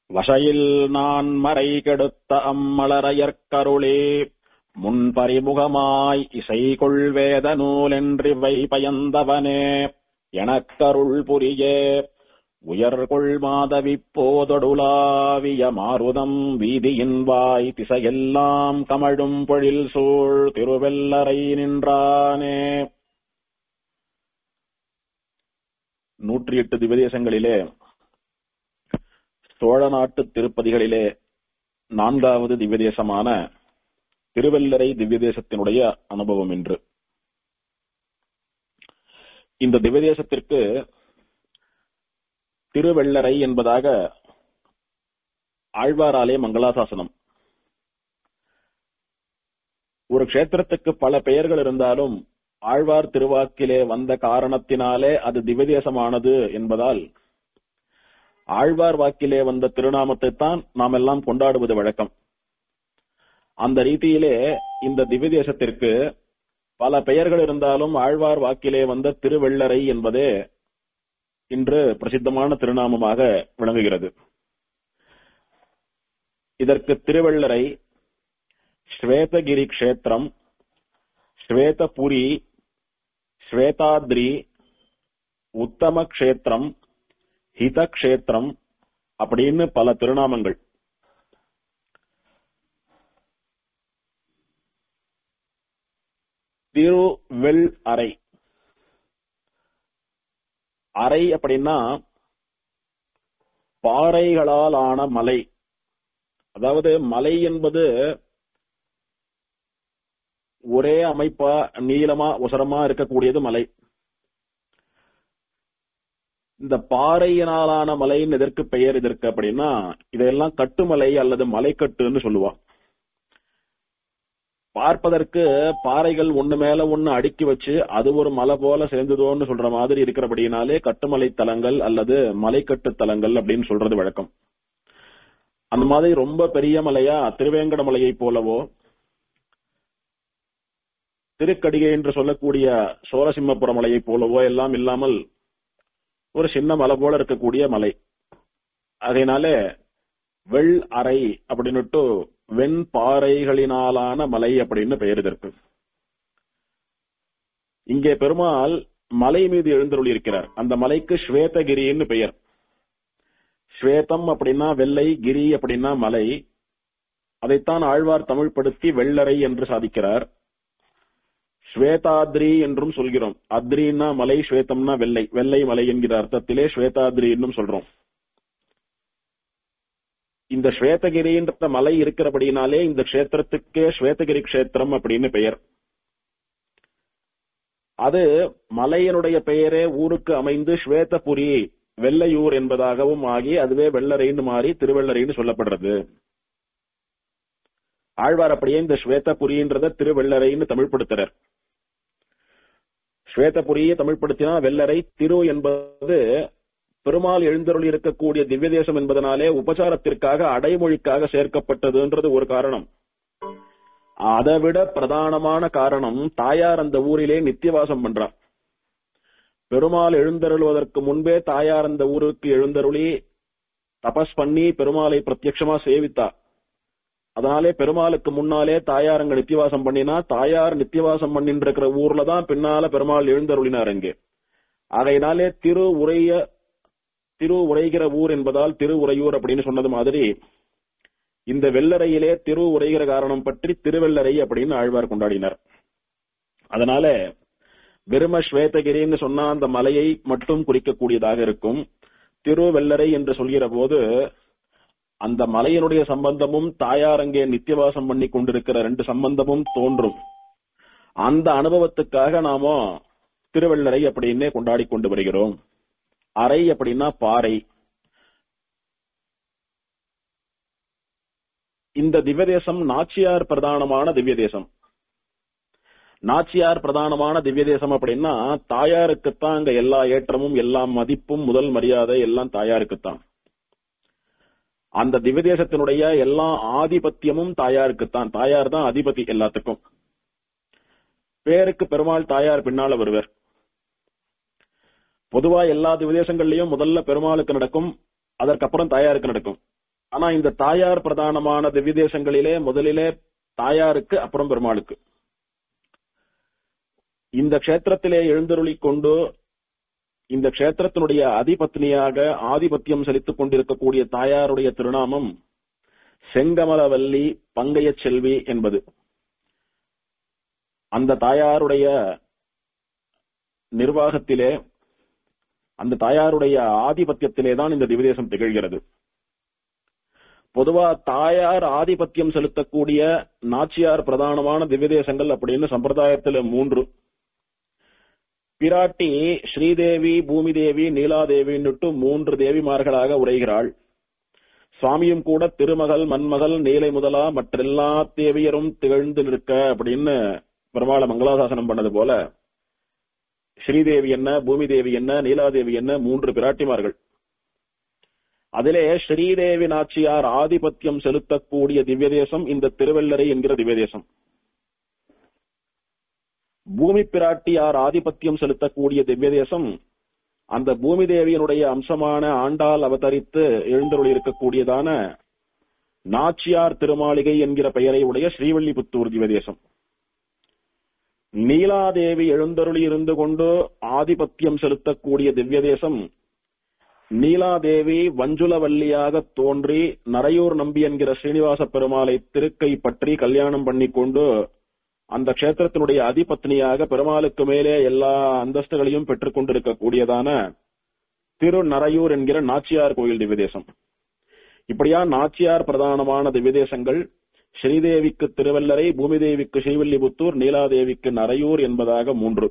வசையில் நான் மறை கெடுத்த அம்மலரையற்கருளே முன்பறிமுகமாய் இசை கொள்வேத நூலென்றிவை பயந்தவனே எனக்கருள் புரியே உயர்கொள் மாதவி போதொடுலாவிய மாருதம் வீதியின் வாய் திசையெல்லாம் கமழும் பொழில் சூழ் திருவெல்லரை நின்றானே நூற்றி எட்டு திவதேசங்களிலே சோழ நாட்டு திருப்பதிகளிலே நான்காவது திவ்யதேசமான திருவெல்லரை திவ்யதேசத்தினுடைய அனுபவம் என்று இந்த திவ்யதேசத்திற்கு திருவெள்ளரை என்பதாக ஆழ்வாராலே மங்களாசாசனம் ஒரு க்ஷேத்திரத்துக்கு பல பெயர்கள் இருந்தாலும் ஆழ்வார் திருவாக்கிலே வந்த காரணத்தினாலே அது திவ்யதேசமானது என்பதால் ஆழ்வார் வாக்கிலே வந்த திருநாமத்தை தான் நாம் எல்லாம் கொண்டாடுவது வழக்கம் அந்த ரீதியிலே இந்த திவ்யதேசத்திற்கு பல பெயர்கள் இருந்தாலும் ஆழ்வார் வாக்கிலே வந்த திருவெள்ளரை என்பதே இன்று பிரசித்தமான திருநாமமாக விளங்குகிறது இதற்கு திருவெள்ளரை ஸ்வேதகிரி கஷேத்திரம் ஸ்வேதபுரி ஸ்வேதாத்ரி உத்தம கஷேத்திரம் ஹித கஷேத்திரம் அப்படின்னு பல திருநாமங்கள் திருவெள் அறை அறை அப்படின்னா பாறைகளால் ஆன மலை அதாவது மலை என்பது ஒரே அமைப்பா நீளமா உசரமா இருக்கக்கூடியது மலை இந்த பாறையினாலான மலைன்னு எதற்கு பெயர் இதற்கு அப்படின்னா இதெல்லாம் கட்டுமலை அல்லது மலைக்கட்டுன்னு சொல்லுவான் பார்ப்பதற்கு பாறைகள் ஒண்ணு மேல ஒண்ணு அடுக்கி வச்சு அது ஒரு மலை போல சேர்ந்ததோன்னு சொல்ற மாதிரி இருக்கிறபடினாலே கட்டுமலை தலங்கள் அல்லது மலைக்கட்டு தலங்கள் அப்படின்னு சொல்றது வழக்கம் அந்த மாதிரி ரொம்ப பெரிய மலையா திருவேங்கட மலையை போலவோ திருக்கடிகை என்று சொல்லக்கூடிய சோழசிம்மபுர மலையை போலவோ எல்லாம் இல்லாமல் ஒரு சின்ன மலை போல இருக்கக்கூடிய மலை அதனால வெள் அறை அப்படின்னுட்டு வெண் பாறைகளினாலான மலை அப்படின்னு பெயர் இதற்கு இங்கே பெருமாள் மலை மீது எழுந்தருளி இருக்கிறார் அந்த மலைக்கு ஸ்வேதகிரின்னு பெயர் ஸ்வேதம் அப்படின்னா வெள்ளை கிரி அப்படின்னா மலை அதைத்தான் ஆழ்வார் தமிழ்படுத்தி வெள்ளரை என்று சாதிக்கிறார் ஸ்வேதாத்ரி என்றும் சொல்கிறோம் அத்ரின்னா மலை ஸ்வேதம்னா வெள்ளை வெள்ளை மலை என்கிற அர்த்தத்திலே ஸ்வேதாத்ரி என்றும் சொல்றோம் இந்த ஸ்வேதகிரின்ற மலை இருக்கிறபடினாலே இந்த க்ஷேத்திரத்துக்கே ஸ்வேதகிரி க்ஷேத்திரம் அப்படின்னு பெயர் அது மலையனுடைய பெயரே ஊருக்கு அமைந்து ஸ்வேதபுரி வெள்ளையூர் என்பதாகவும் ஆகி அதுவே வெள்ளரைன்னு மாறி திருவெள்ளரைன்னு சொல்லப்படுறது ஆழ்வார் அப்படியே இந்த ஸ்வேதபுரின்றத திருவெள்ளரைன்னு தமிழ்படுத்துறார் ஸ்வேதபுரியை தமிழ்படுத்தினா வெள்ளரை திரு என்பது பெருமாள் எழுந்தருளி இருக்கக்கூடிய திவ்ய தேசம் என்பதனாலே உபசாரத்திற்காக அடைமொழிக்காக சேர்க்கப்பட்டதுன்றது ஒரு காரணம் அதை விட பிரதானமான காரணம் தாயார் அந்த ஊரிலே நித்தியவாசம் பண்றார் பெருமாள் எழுந்தருளுவதற்கு முன்பே தாயார் அந்த ஊருக்கு எழுந்தருளி தபஸ் பண்ணி பெருமாளை பிரத்யட்சமா சேவித்தா அதனாலே பெருமாளுக்கு முன்னாலே தாயார் அங்க நித்தியவாசம் பண்ணினா தாயார் நித்தியவாசம் பண்ணிட்டு இருக்கிற ஊர்ல தான் பின்னால பெருமாள் எழுந்தருளினார் அங்கே ஆகையினாலே திரு உரைய திரு உரைகிற ஊர் என்பதால் திரு உறையூர் அப்படின்னு சொன்னது மாதிரி இந்த வெள்ளரையிலே திரு உரைகிற காரணம் பற்றி திருவெள்ளரை அப்படின்னு ஆழ்வார் கொண்டாடினார் அதனால வெறும ஸ்வேதகிரின்னு சொன்னா அந்த மலையை மட்டும் குறிக்கக்கூடியதாக இருக்கும் திருவெள்ளரை என்று சொல்கிற போது அந்த மலையினுடைய சம்பந்தமும் தாயார் அங்கே நித்தியவாசம் பண்ணி கொண்டிருக்கிற ரெண்டு சம்பந்தமும் தோன்றும் அந்த அனுபவத்துக்காக நாம திருவெள்ளரை அப்படின்னே கொண்டாடி கொண்டு வருகிறோம் அறை அப்படின்னா பாறை இந்த திவ்யதேசம் நாச்சியார் பிரதானமான திவ்யதேசம் நாச்சியார் பிரதானமான திவ்யதேசம் அப்படின்னா தாயாருக்குத்தான் அங்க எல்லா ஏற்றமும் எல்லா மதிப்பும் முதல் மரியாதை எல்லாம் தாயாருக்குத்தான் அந்த திவ்யதேசத்தினுடைய எல்லா ஆதிபத்தியமும் தாயாருக்குத்தான் தாயார் தான் அதிபதி எல்லாத்துக்கும் பேருக்கு பெருமாள் தாயார் பின்னால வருவர் பொதுவா எல்லா திவ்யதேசங்கள்லயும் முதல்ல பெருமாளுக்கு நடக்கும் அதற்கப்புறம் தாயாருக்கு நடக்கும் ஆனா இந்த தாயார் பிரதானமான திவ்ய தேசங்களிலே முதலிலே தாயாருக்கு அப்புறம் பெருமாளுக்கு இந்த க்ஷேத்திரத்திலே எழுந்தருளிக் கொண்டு இந்த க்ஷேத்திரத்தினுடைய அதிபத்னியாக ஆதிபத்தியம் செலுத்திக் கொண்டிருக்கக்கூடிய தாயாருடைய திருநாமம் செங்கமலவல்லி பங்கைய செல்வி என்பது அந்த தாயாருடைய நிர்வாகத்திலே அந்த தாயாருடைய ஆதிபத்தியத்திலே தான் இந்த திவ்யதேசம் திகழ்கிறது பொதுவா தாயார் ஆதிபத்தியம் செலுத்தக்கூடிய நாச்சியார் பிரதானமான திவ்யதேசங்கள் அப்படின்னு சம்பிரதாயத்துல மூன்று பிராட்டி ஸ்ரீதேவி பூமிதேவி நீலாதேவின்னுட்டு மூன்று தேவிமார்களாக உரைகிறாள் சுவாமியும் கூட திருமகள் மன்மகள் நீலை முதலா மற்றெல்லா தேவியரும் திகழ்ந்து நிற்க அப்படின்னு பெருமாள மங்களாசாசனம் பண்ணது போல ஸ்ரீதேவி என்ன பூமிதேவி என்ன நீலாதேவி என்ன மூன்று பிராட்டிமார்கள் அதிலே ஸ்ரீதேவி நாச்சியார் ஆதிபத்தியம் செலுத்தக்கூடிய திவ்யதேசம் இந்த திருவள்ளரை என்கிற திவ்யதேசம் பூமி பிராட்டியார் ஆதிபத்தியம் செலுத்தக்கூடிய திவ்யதேசம் அந்த பூமி தேவியனுடைய அம்சமான ஆண்டாள் அவதரித்து எழுந்தருளி இருக்கக்கூடியதான நாச்சியார் திருமாளிகை என்கிற பெயரை உடைய ஸ்ரீவல்லிபுத்தூர் திவ்யதேசம் நீலாதேவி எழுந்தருளி இருந்து கொண்டு ஆதிபத்தியம் செலுத்தக்கூடிய திவ்யதேசம் நீலாதேவி வஞ்சுலவல்லியாக தோன்றி நரையூர் நம்பி என்கிற ஸ்ரீனிவாச பெருமாளை திருக்கை பற்றி கல்யாணம் பண்ணி கொண்டு அந்த கஷேத்திரத்தினுடைய அதிபத்னியாக பெருமாளுக்கு மேலே எல்லா அந்தஸ்துகளையும் பெற்றுக் கொண்டிருக்கக்கூடியதான திரு நரையூர் என்கிற நாச்சியார் கோயில் திவ்யதேசம் இப்படியா நாச்சியார் பிரதானமான திவ்யதேசங்கள் ஸ்ரீதேவிக்கு திருவல்லரை பூமிதேவிக்கு ஸ்ரீவில்லிபுத்தூர் நீலாதேவிக்கு நரையூர் என்பதாக மூன்று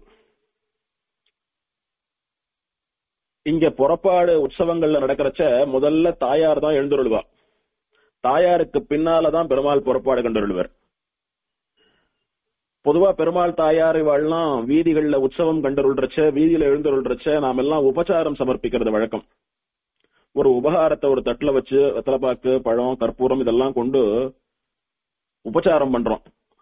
இங்க புறப்பாடு உற்சவங்கள்ல நடக்கிறச்ச முதல்ல தாயார் தான் எழுந்துருள்வா தாயாருக்கு பின்னாலதான் பெருமாள் புறப்பாடு கண்டுருள்வர் பொதுவா பெருமாள் தாயார் இவாள்லாம் வீதிகள்ல உற்சவம் கண்டருள்றச்ச வீதியில எழுந்தருள்றச்ச நாம எல்லாம் உபச்சாரம் சமர்ப்பிக்கிறது வழக்கம் ஒரு உபகாரத்தை ஒரு தட்டுல வச்சு வெத்தலைப்பாக்கு பழம் கற்பூரம் இதெல்லாம் கொண்டு உபச்சாரம் பண்றோம்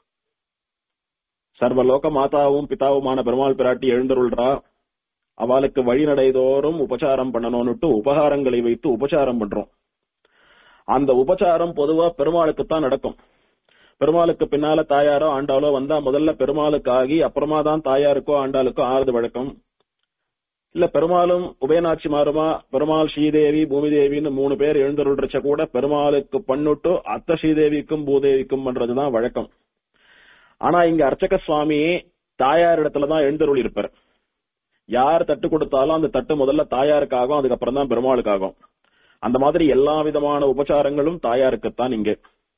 சர்வலோக மாதாவும் பிதாவுமான பெருமாள் பிராட்டி எழுந்தருள்றா அவளுக்கு வழிநடைதோறும் உபச்சாரம் பண்ணணும்னுட்டு உபகாரங்களை வைத்து உபச்சாரம் பண்றோம் அந்த உபச்சாரம் பொதுவா பெருமாளுக்கு தான் நடக்கும் பெருமாளுக்கு பின்னால தாயாரோ ஆண்டாளோ வந்தா முதல்ல பெருமாளுக்கு ஆகி அப்புறமா தான் தாயாருக்கோ ஆண்டாளுக்கோ ஆறுது வழக்கம் இல்ல பெருமாளும் உபயநாச்சி மாறுமா பெருமாள் ஸ்ரீதேவி பூமிதேவின்னு மூணு பேர் எழுந்தருள்றச்ச கூட பெருமாளுக்கு பண்ணுட்டு அத்த ஸ்ரீதேவிக்கும் பூதேவிக்கும் பண்றதுதான் வழக்கம் ஆனா இங்க அர்ச்சக சுவாமி தாயார் இடத்துலதான் எழுந்தருள் இருப்பார் யார் தட்டு கொடுத்தாலும் அந்த தட்டு முதல்ல தாயாருக்காகும் அதுக்கப்புறம் தான் பெருமாளுக்காகும் அந்த மாதிரி எல்லா விதமான உபச்சாரங்களும் தாயாருக்குத்தான் இங்கே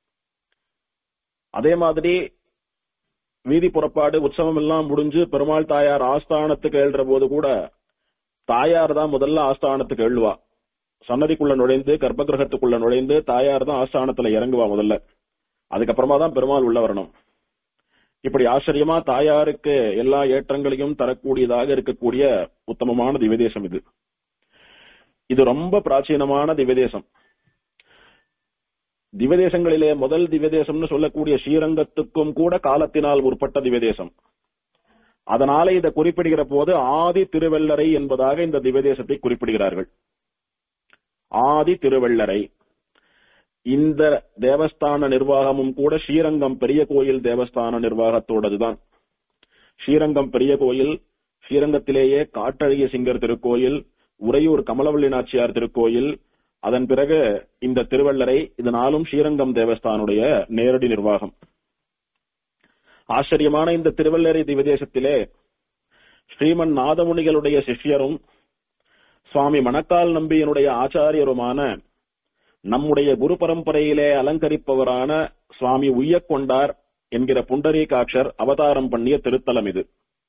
அதே மாதிரி வீதி புறப்பாடு உற்சவம் எல்லாம் முடிஞ்சு பெருமாள் தாயார் ஆஸ்தானத்துக்கு எழுற போது கூட தாயார் தான் முதல்ல ஆஸ்தானத்துக்கு எழுவா சன்னதிக்குள்ள நுழைந்து கர்ப்பகிரகத்துக்குள்ள நுழைந்து தாயார் தான் ஆஸ்தானத்துல இறங்குவா முதல்ல அதுக்கப்புறமா தான் பெருமாள் உள்ள வரணும் இப்படி ஆச்சரியமா தாயாருக்கு எல்லா ஏற்றங்களையும் தரக்கூடியதாக இருக்கக்கூடிய உத்தமமான திவ்யதேசம் இது இது ரொம்ப பிராச்சீனமான திவ்யதேசம் திவ்யதேசங்களிலே முதல் திவ்யதேசம்னு சொல்லக்கூடிய ஸ்ரீரங்கத்துக்கும் கூட காலத்தினால் முற்பட்ட திவ்யதேசம் அதனால இதை குறிப்பிடுகிற போது ஆதி திருவெள்ளரை என்பதாக இந்த திவ்யதேசத்தை குறிப்பிடுகிறார்கள் ஆதி திருவெள்ளரை இந்த தேவஸ்தான நிர்வாகமும் கூட ஸ்ரீரங்கம் பெரிய கோயில் தேவஸ்தான நிர்வாகத்தோடதுதான் ஸ்ரீரங்கம் பெரிய கோயில் ஸ்ரீரங்கத்திலேயே காட்டழகிய சிங்கர் திருக்கோயில் உறையூர் கமலவள்ளி நாச்சியார் திருக்கோயில் அதன் பிறகு இந்த திருவள்ளரை இதனாலும் ஸ்ரீரங்கம் தேவஸ்தானுடைய நேரடி நிர்வாகம் ஆச்சரியமான இந்த திருவள்ளரை திவதேசத்திலே ஸ்ரீமன் நாதமுனிகளுடைய சிஷ்யரும் சுவாமி மணக்கால் நம்பியினுடைய ஆச்சாரியருமான நம்முடைய குரு பரம்பரையிலே அலங்கரிப்பவரான சுவாமி உய்யக்கொண்டார் என்கிற புண்டரீகாட்சர் அவதாரம் பண்ணிய திருத்தலம் இது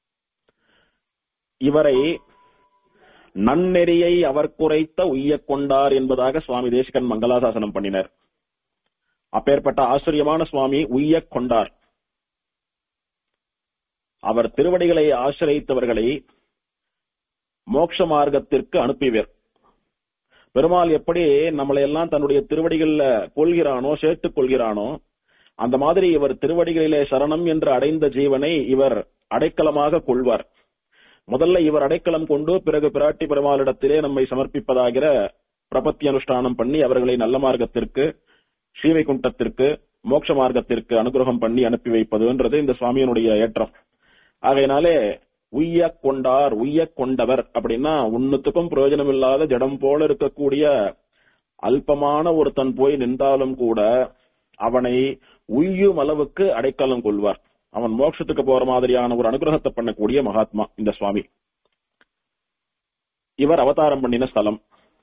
இவரை நன்னெறியை அவர் குறைத்த உய்யக் கொண்டார் என்பதாக சுவாமி தேசிகன் மங்களாசாசனம் பண்ணினர் அப்பேற்பட்ட ஆச்சரியமான சுவாமி உய்யக் கொண்டார் அவர் திருவடிகளை ஆசிரியத்தவர்களை மோட்ச மார்க்கத்திற்கு அனுப்பிவர் பெருமாள் எப்படி நம்மளை எல்லாம் தன்னுடைய திருவடிகள்ல கொள்கிறானோ சேர்த்துக் கொள்கிறானோ அந்த மாதிரி இவர் திருவடிகளிலே சரணம் என்று அடைந்த ஜீவனை இவர் அடைக்கலமாக கொள்வார் முதல்ல இவர் அடைக்கலம் கொண்டு பிறகு பிராட்டி பெருமாளிடத்திலே நம்மை சமர்ப்பிப்பதாகிற பிரபத்தி அனுஷ்டானம் பண்ணி அவர்களை நல்ல மார்க்கத்திற்கு ஸ்ரீவைகுண்டத்திற்கு மோட்ச மார்க்கத்திற்கு அனுகிரகம் பண்ணி அனுப்பி வைப்பதுன்றது இந்த சுவாமியினுடைய ஏற்றம் ஆகையினாலே உய்ய கொண்டார் உய்ய கொண்டவர் அப்படின்னா உன்னுத்துக்கும் பிரயோஜனம் இல்லாத ஜடம் போல இருக்கக்கூடிய அல்பமான ஒருத்தன் போய் நின்றாலும் கூட அவனை உய்யும் அளவுக்கு அடைக்கலம் கொள்வார் அவன் மோட்சத்துக்கு போற மாதிரியான ஒரு அனுகிரகத்தை பண்ணக்கூடிய மகாத்மா இந்த சுவாமி இவர் அவதாரம் பண்ணின ஸ்தலம்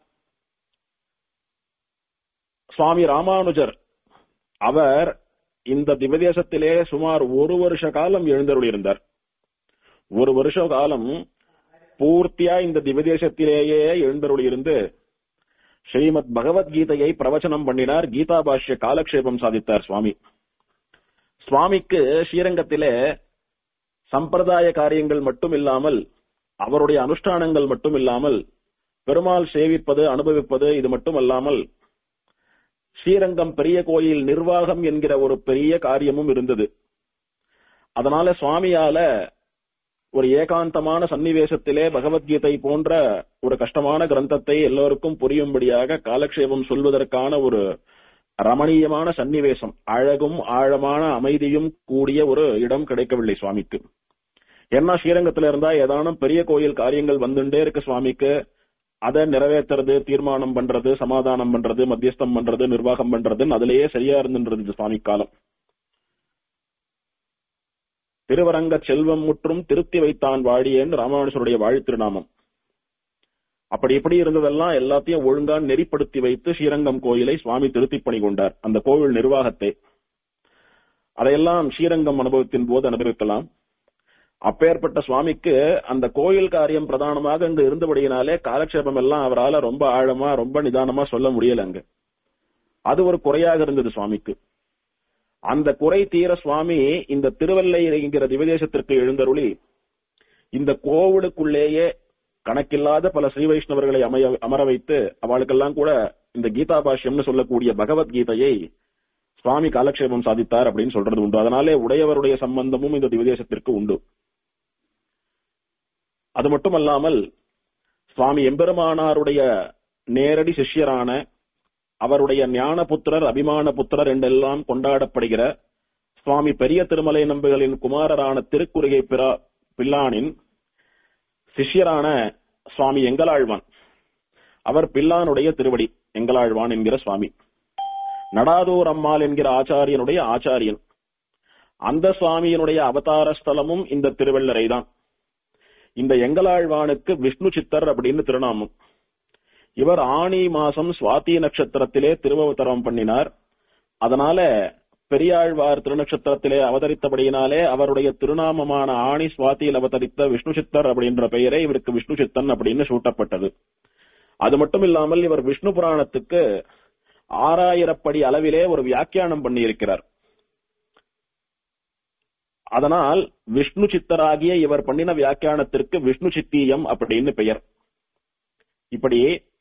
சுவாமி ராமானுஜர் அவர் இந்த திவதேசத்திலே சுமார் ஒரு வருஷ காலம் எழுந்தருளியிருந்தார் ஒரு வருஷ காலம் பூர்த்தியா இந்த திவதேசத்திலேயே எழுந்தருளியிருந்து ஸ்ரீமத் பகவத்கீதையை பிரவச்சனம் பண்ணினார் கீதா பாஷ்ய காலக்ஷேபம் சாதித்தார் சுவாமி சுவாமிக்கு ஸ்ரீரங்கத்திலே சம்பிரதாய காரியங்கள் மட்டும் இல்லாமல் அவருடைய அனுஷ்டானங்கள் மட்டும் இல்லாமல் பெருமாள் சேவிப்பது அனுபவிப்பது இது மட்டும் அல்லாமல் ஸ்ரீரங்கம் பெரிய கோயில் நிர்வாகம் என்கிற ஒரு பெரிய காரியமும் இருந்தது அதனால சுவாமியால ஒரு ஏகாந்தமான சன்னிவேசத்திலே பகவத்கீதை போன்ற ஒரு கஷ்டமான கிரந்தத்தை எல்லோருக்கும் புரியும்படியாக காலக்ஷேபம் சொல்வதற்கான ஒரு ரமணீயமான சன்னிவேசம் அழகும் ஆழமான அமைதியும் கூடிய ஒரு இடம் கிடைக்கவில்லை சுவாமிக்கு ஏன்னா ஸ்ரீரங்கத்துல இருந்தா ஏதானும் பெரிய கோயில் காரியங்கள் வந்துட்டே இருக்கு சுவாமிக்கு அதை நிறைவேற்றுறது தீர்மானம் பண்றது சமாதானம் பண்றது மத்தியஸ்தம் பண்றது நிர்வாகம் பண்றதுன்னு அதுலயே சரியா இருந்துன்றது சுவாமி காலம் திருவரங்க செல்வம் முற்றும் திருத்தி வைத்தான் வாழியேன்னு ராமானுஜருடைய வாழ் திருநாமம் அப்படி இப்படி இருந்ததெல்லாம் எல்லாத்தையும் ஒழுங்கா நெறிப்படுத்தி வைத்து ஸ்ரீரங்கம் கோயிலை சுவாமி திருத்தி பணி கொண்டார் அந்த கோவில் நிர்வாகத்தை அதையெல்லாம் ஸ்ரீரங்கம் அனுபவத்தின் போது அனுபவிக்கலாம் அப்பேற்பட்ட சுவாமிக்கு அந்த கோயில் காரியம் பிரதானமாக அங்கு இருந்தபடியினாலே காலக்ஷேபம் எல்லாம் அவரால ரொம்ப ஆழமா ரொம்ப நிதானமா சொல்ல முடியல அங்க அது ஒரு குறையாக இருந்தது சுவாமிக்கு அந்த குறை தீர சுவாமி இந்த திருவல்லை என்கிற திவதேசத்திற்கு எழுந்தருளி இந்த கோவிலுக்குள்ளேயே கணக்கில்லாத பல ஸ்ரீ வைஷ்ணவர்களை அமைய அமர வைத்து அவளுக்கெல்லாம் கூட இந்த கீதா பாஷ்யம்னு சொல்லக்கூடிய பகவத்கீதையை சுவாமி காலக்ஷேபம் சாதித்தார் அப்படின்னு சொல்றது உண்டு அதனாலே உடையவருடைய சம்பந்தமும் இந்த திவதேசத்திற்கு உண்டு அது மட்டுமல்லாமல் சுவாமி எம்பெருமானாருடைய நேரடி சிஷ்யரான அவருடைய ஞான புத்திரர் அபிமான புத்திரர் என்றெல்லாம் கொண்டாடப்படுகிற சுவாமி பெரிய திருமலை நம்பிகளின் குமாரரான திருக்குறுகை பிரா பில்லானின் சிஷ்யரான சுவாமி எங்கலாழ்வான் அவர் பில்லானுடைய திருவடி எங்கலாழ்வான் என்கிற சுவாமி நடாதூர் அம்மாள் என்கிற ஆச்சாரியனுடைய ஆச்சாரியன் அந்த சுவாமியினுடைய அவதார ஸ்தலமும் இந்த திருவள்ளரை தான் இந்த எங்கலாழ்வானுக்கு விஷ்ணு சித்தர் அப்படின்னு திருநாமம் இவர் ஆணி மாசம் சுவாதி நட்சத்திரத்திலே திருவவதரம் பண்ணினார் அதனால பெரியாழ்வார் திருநட்சத்திரத்திலே அவதரித்தபடியினாலே அவருடைய திருநாமமான ஆணி சுவாதியில் அவதரித்த விஷ்ணு சித்தர் அப்படின்ற பெயரே இவருக்கு விஷ்ணு சித்தன் அப்படின்னு சூட்டப்பட்டது அது மட்டும் இல்லாமல் இவர் விஷ்ணு புராணத்துக்கு ஆறாயிரப்படி அளவிலே ஒரு வியாக்கியானம் பண்ணியிருக்கிறார் அதனால் விஷ்ணு சித்தராகிய இவர் பண்ணின வியாக்கியானத்திற்கு விஷ்ணு சித்தீயம் அப்படின்னு பெயர் இப்படி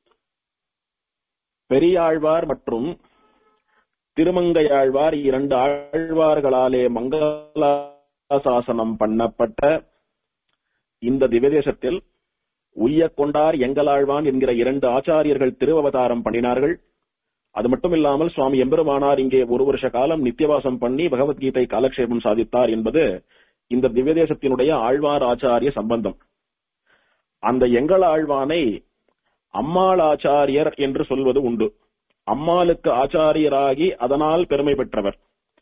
பெரியாழ்வார் மற்றும் திருமங்கையாழ்வார் இரண்டு ஆழ்வார்களாலே மங்களாசாசனம் பண்ணப்பட்ட இந்த திவதேசத்தில் உய்ய கொண்டார் எங்களாழ்வான் என்கிற இரண்டு ஆச்சாரியர்கள் திருவவதாரம் பண்ணினார்கள் அது மட்டும் இல்லாமல் சுவாமி எம்பெருமானார் இங்கே ஒரு வருஷ காலம் நித்தியவாசம் பண்ணி பகவத்கீதை காலக்ஷேபம் சாதித்தார் என்பது இந்த திவ்யதேசத்தினுடைய ஆழ்வார் ஆச்சாரிய சம்பந்தம் அந்த எங்கள் ஆழ்வானை அம்மாள் ஆச்சாரியர் என்று சொல்வது உண்டு அம்மாளுக்கு ஆச்சாரியராகி அதனால் பெருமை பெற்றவர்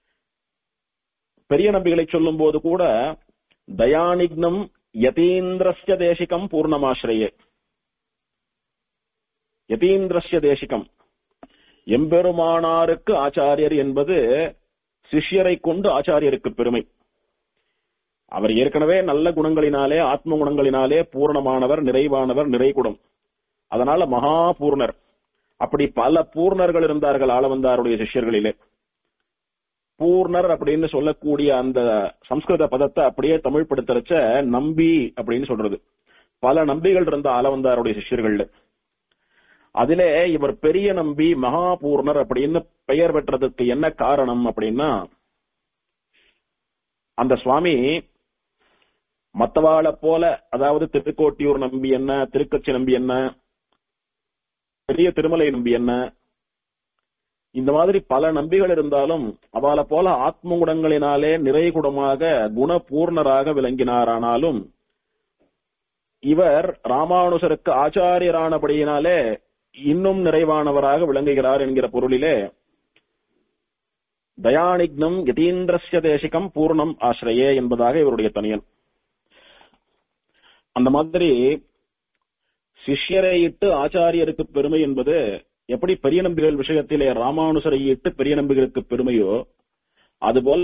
பெரிய நம்பிகளை சொல்லும் போது கூட தயானிக்னம் யதீந்திரஸ்ய தேசிகம் பூர்ணமாசிரியே யதீந்திரஸ்ய தேசிகம் எம்பெருமானாருக்கு ஆச்சாரியர் என்பது சிஷ்யரை கொண்டு ஆச்சாரியருக்கு பெருமை அவர் ஏற்கனவே நல்ல குணங்களினாலே ஆத்ம குணங்களினாலே பூர்ணமானவர் நிறைவானவர் நிறைகுடம் அதனால மகா பூர்ணர் அப்படி பல பூர்ணர்கள் இருந்தார்கள் ஆளவந்தாருடைய சிஷ்யர்களிலே பூர்ணர் அப்படின்னு சொல்லக்கூடிய அந்த சம்ஸ்கிருத பதத்தை அப்படியே தமிழ் படுத்துறச்ச நம்பி அப்படின்னு சொல்றது பல நம்பிகள் இருந்த ஆளவந்தாருடைய சிஷ்யர்கள்ல அதிலே இவர் பெரிய நம்பி மகாபூர்ணர் அப்படின்னு பெயர் பெற்றதுக்கு என்ன காரணம் அப்படின்னா அந்த சுவாமி மத்தவாளை போல அதாவது திருக்கோட்டியூர் நம்பி என்ன திருக்கச்சி நம்பி என்ன பெரிய திருமலை நம்பி என்ன இந்த மாதிரி பல நம்பிகள் இருந்தாலும் அவளை போல ஆத்ம குணங்களினாலே நிறைகுடமாக குணபூர்ணராக விளங்கினாரானாலும் இவர் ராமானுசருக்கு ஆச்சாரியரானபடியினாலே இன்னும் நிறைவானவராக விளங்குகிறார் என்கிற பொருளிலே தயானிக்னம் யதீந்திரஸ்ய தேசிகம் பூர்ணம் ஆசிரியே என்பதாக இவருடைய தனியன் அந்த மாதிரி சிஷ்யரை இட்டு ஆச்சாரியருக்கு பெருமை என்பது எப்படி பெரிய நம்பிகள் விஷயத்திலே ராமானுசரை இட்டு பெரிய நம்பிகளுக்கு பெருமையோ அதுபோல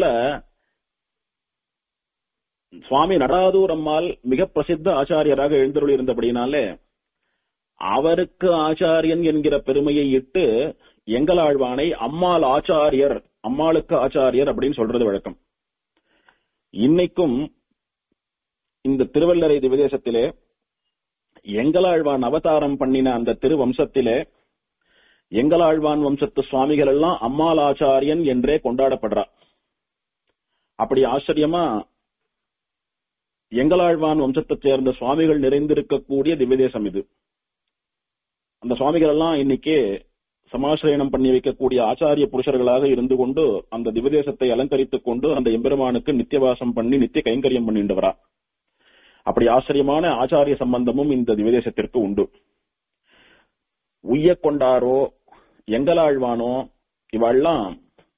சுவாமி நடராதூர் அம்மாள் மிக பிரசித்த ஆச்சாரியராக எழுந்தருள் இருந்தபடினாலே அவருக்கு ஆச்சாரியன் என்கிற பெருமையை இட்டு எங்களாழ்வானை அம்மாள் ஆச்சாரியர் அம்மாளுக்கு ஆச்சாரியர் அப்படின்னு சொல்றது வழக்கம் இன்னைக்கும் இந்த திருவள்ளரை திவதேசத்திலே எங்களாழ்வான் அவதாரம் பண்ணின அந்த திருவம்சத்திலே எங்களாழ்வான் வம்சத்து சுவாமிகள் எல்லாம் அம்மாள் ஆச்சாரியன் என்றே கொண்டாடப்படுறா அப்படி ஆச்சரியமா எங்களாழ்வான் வம்சத்தைச் சேர்ந்த சுவாமிகள் நிறைந்திருக்கக்கூடிய திவ்யதேசம் இது அந்த சுவாமிகள் எல்லாம் இன்னைக்கு சமாசிரயணம் பண்ணி வைக்கக்கூடிய ஆச்சாரிய புருஷர்களாக இருந்து கொண்டு அந்த திவதேசத்தை அலங்கரித்துக் கொண்டு அந்த எம்பெருமானுக்கு நித்தியவாசம் பண்ணி நித்திய கைங்கரியம் பண்ணிட்டு வரா அப்படி ஆச்சரியமான ஆச்சாரிய சம்பந்தமும் இந்த திவதேசத்திற்கு உண்டு உய்ய கொண்டாரோ எங்களாழ்வானோ இவெல்லாம்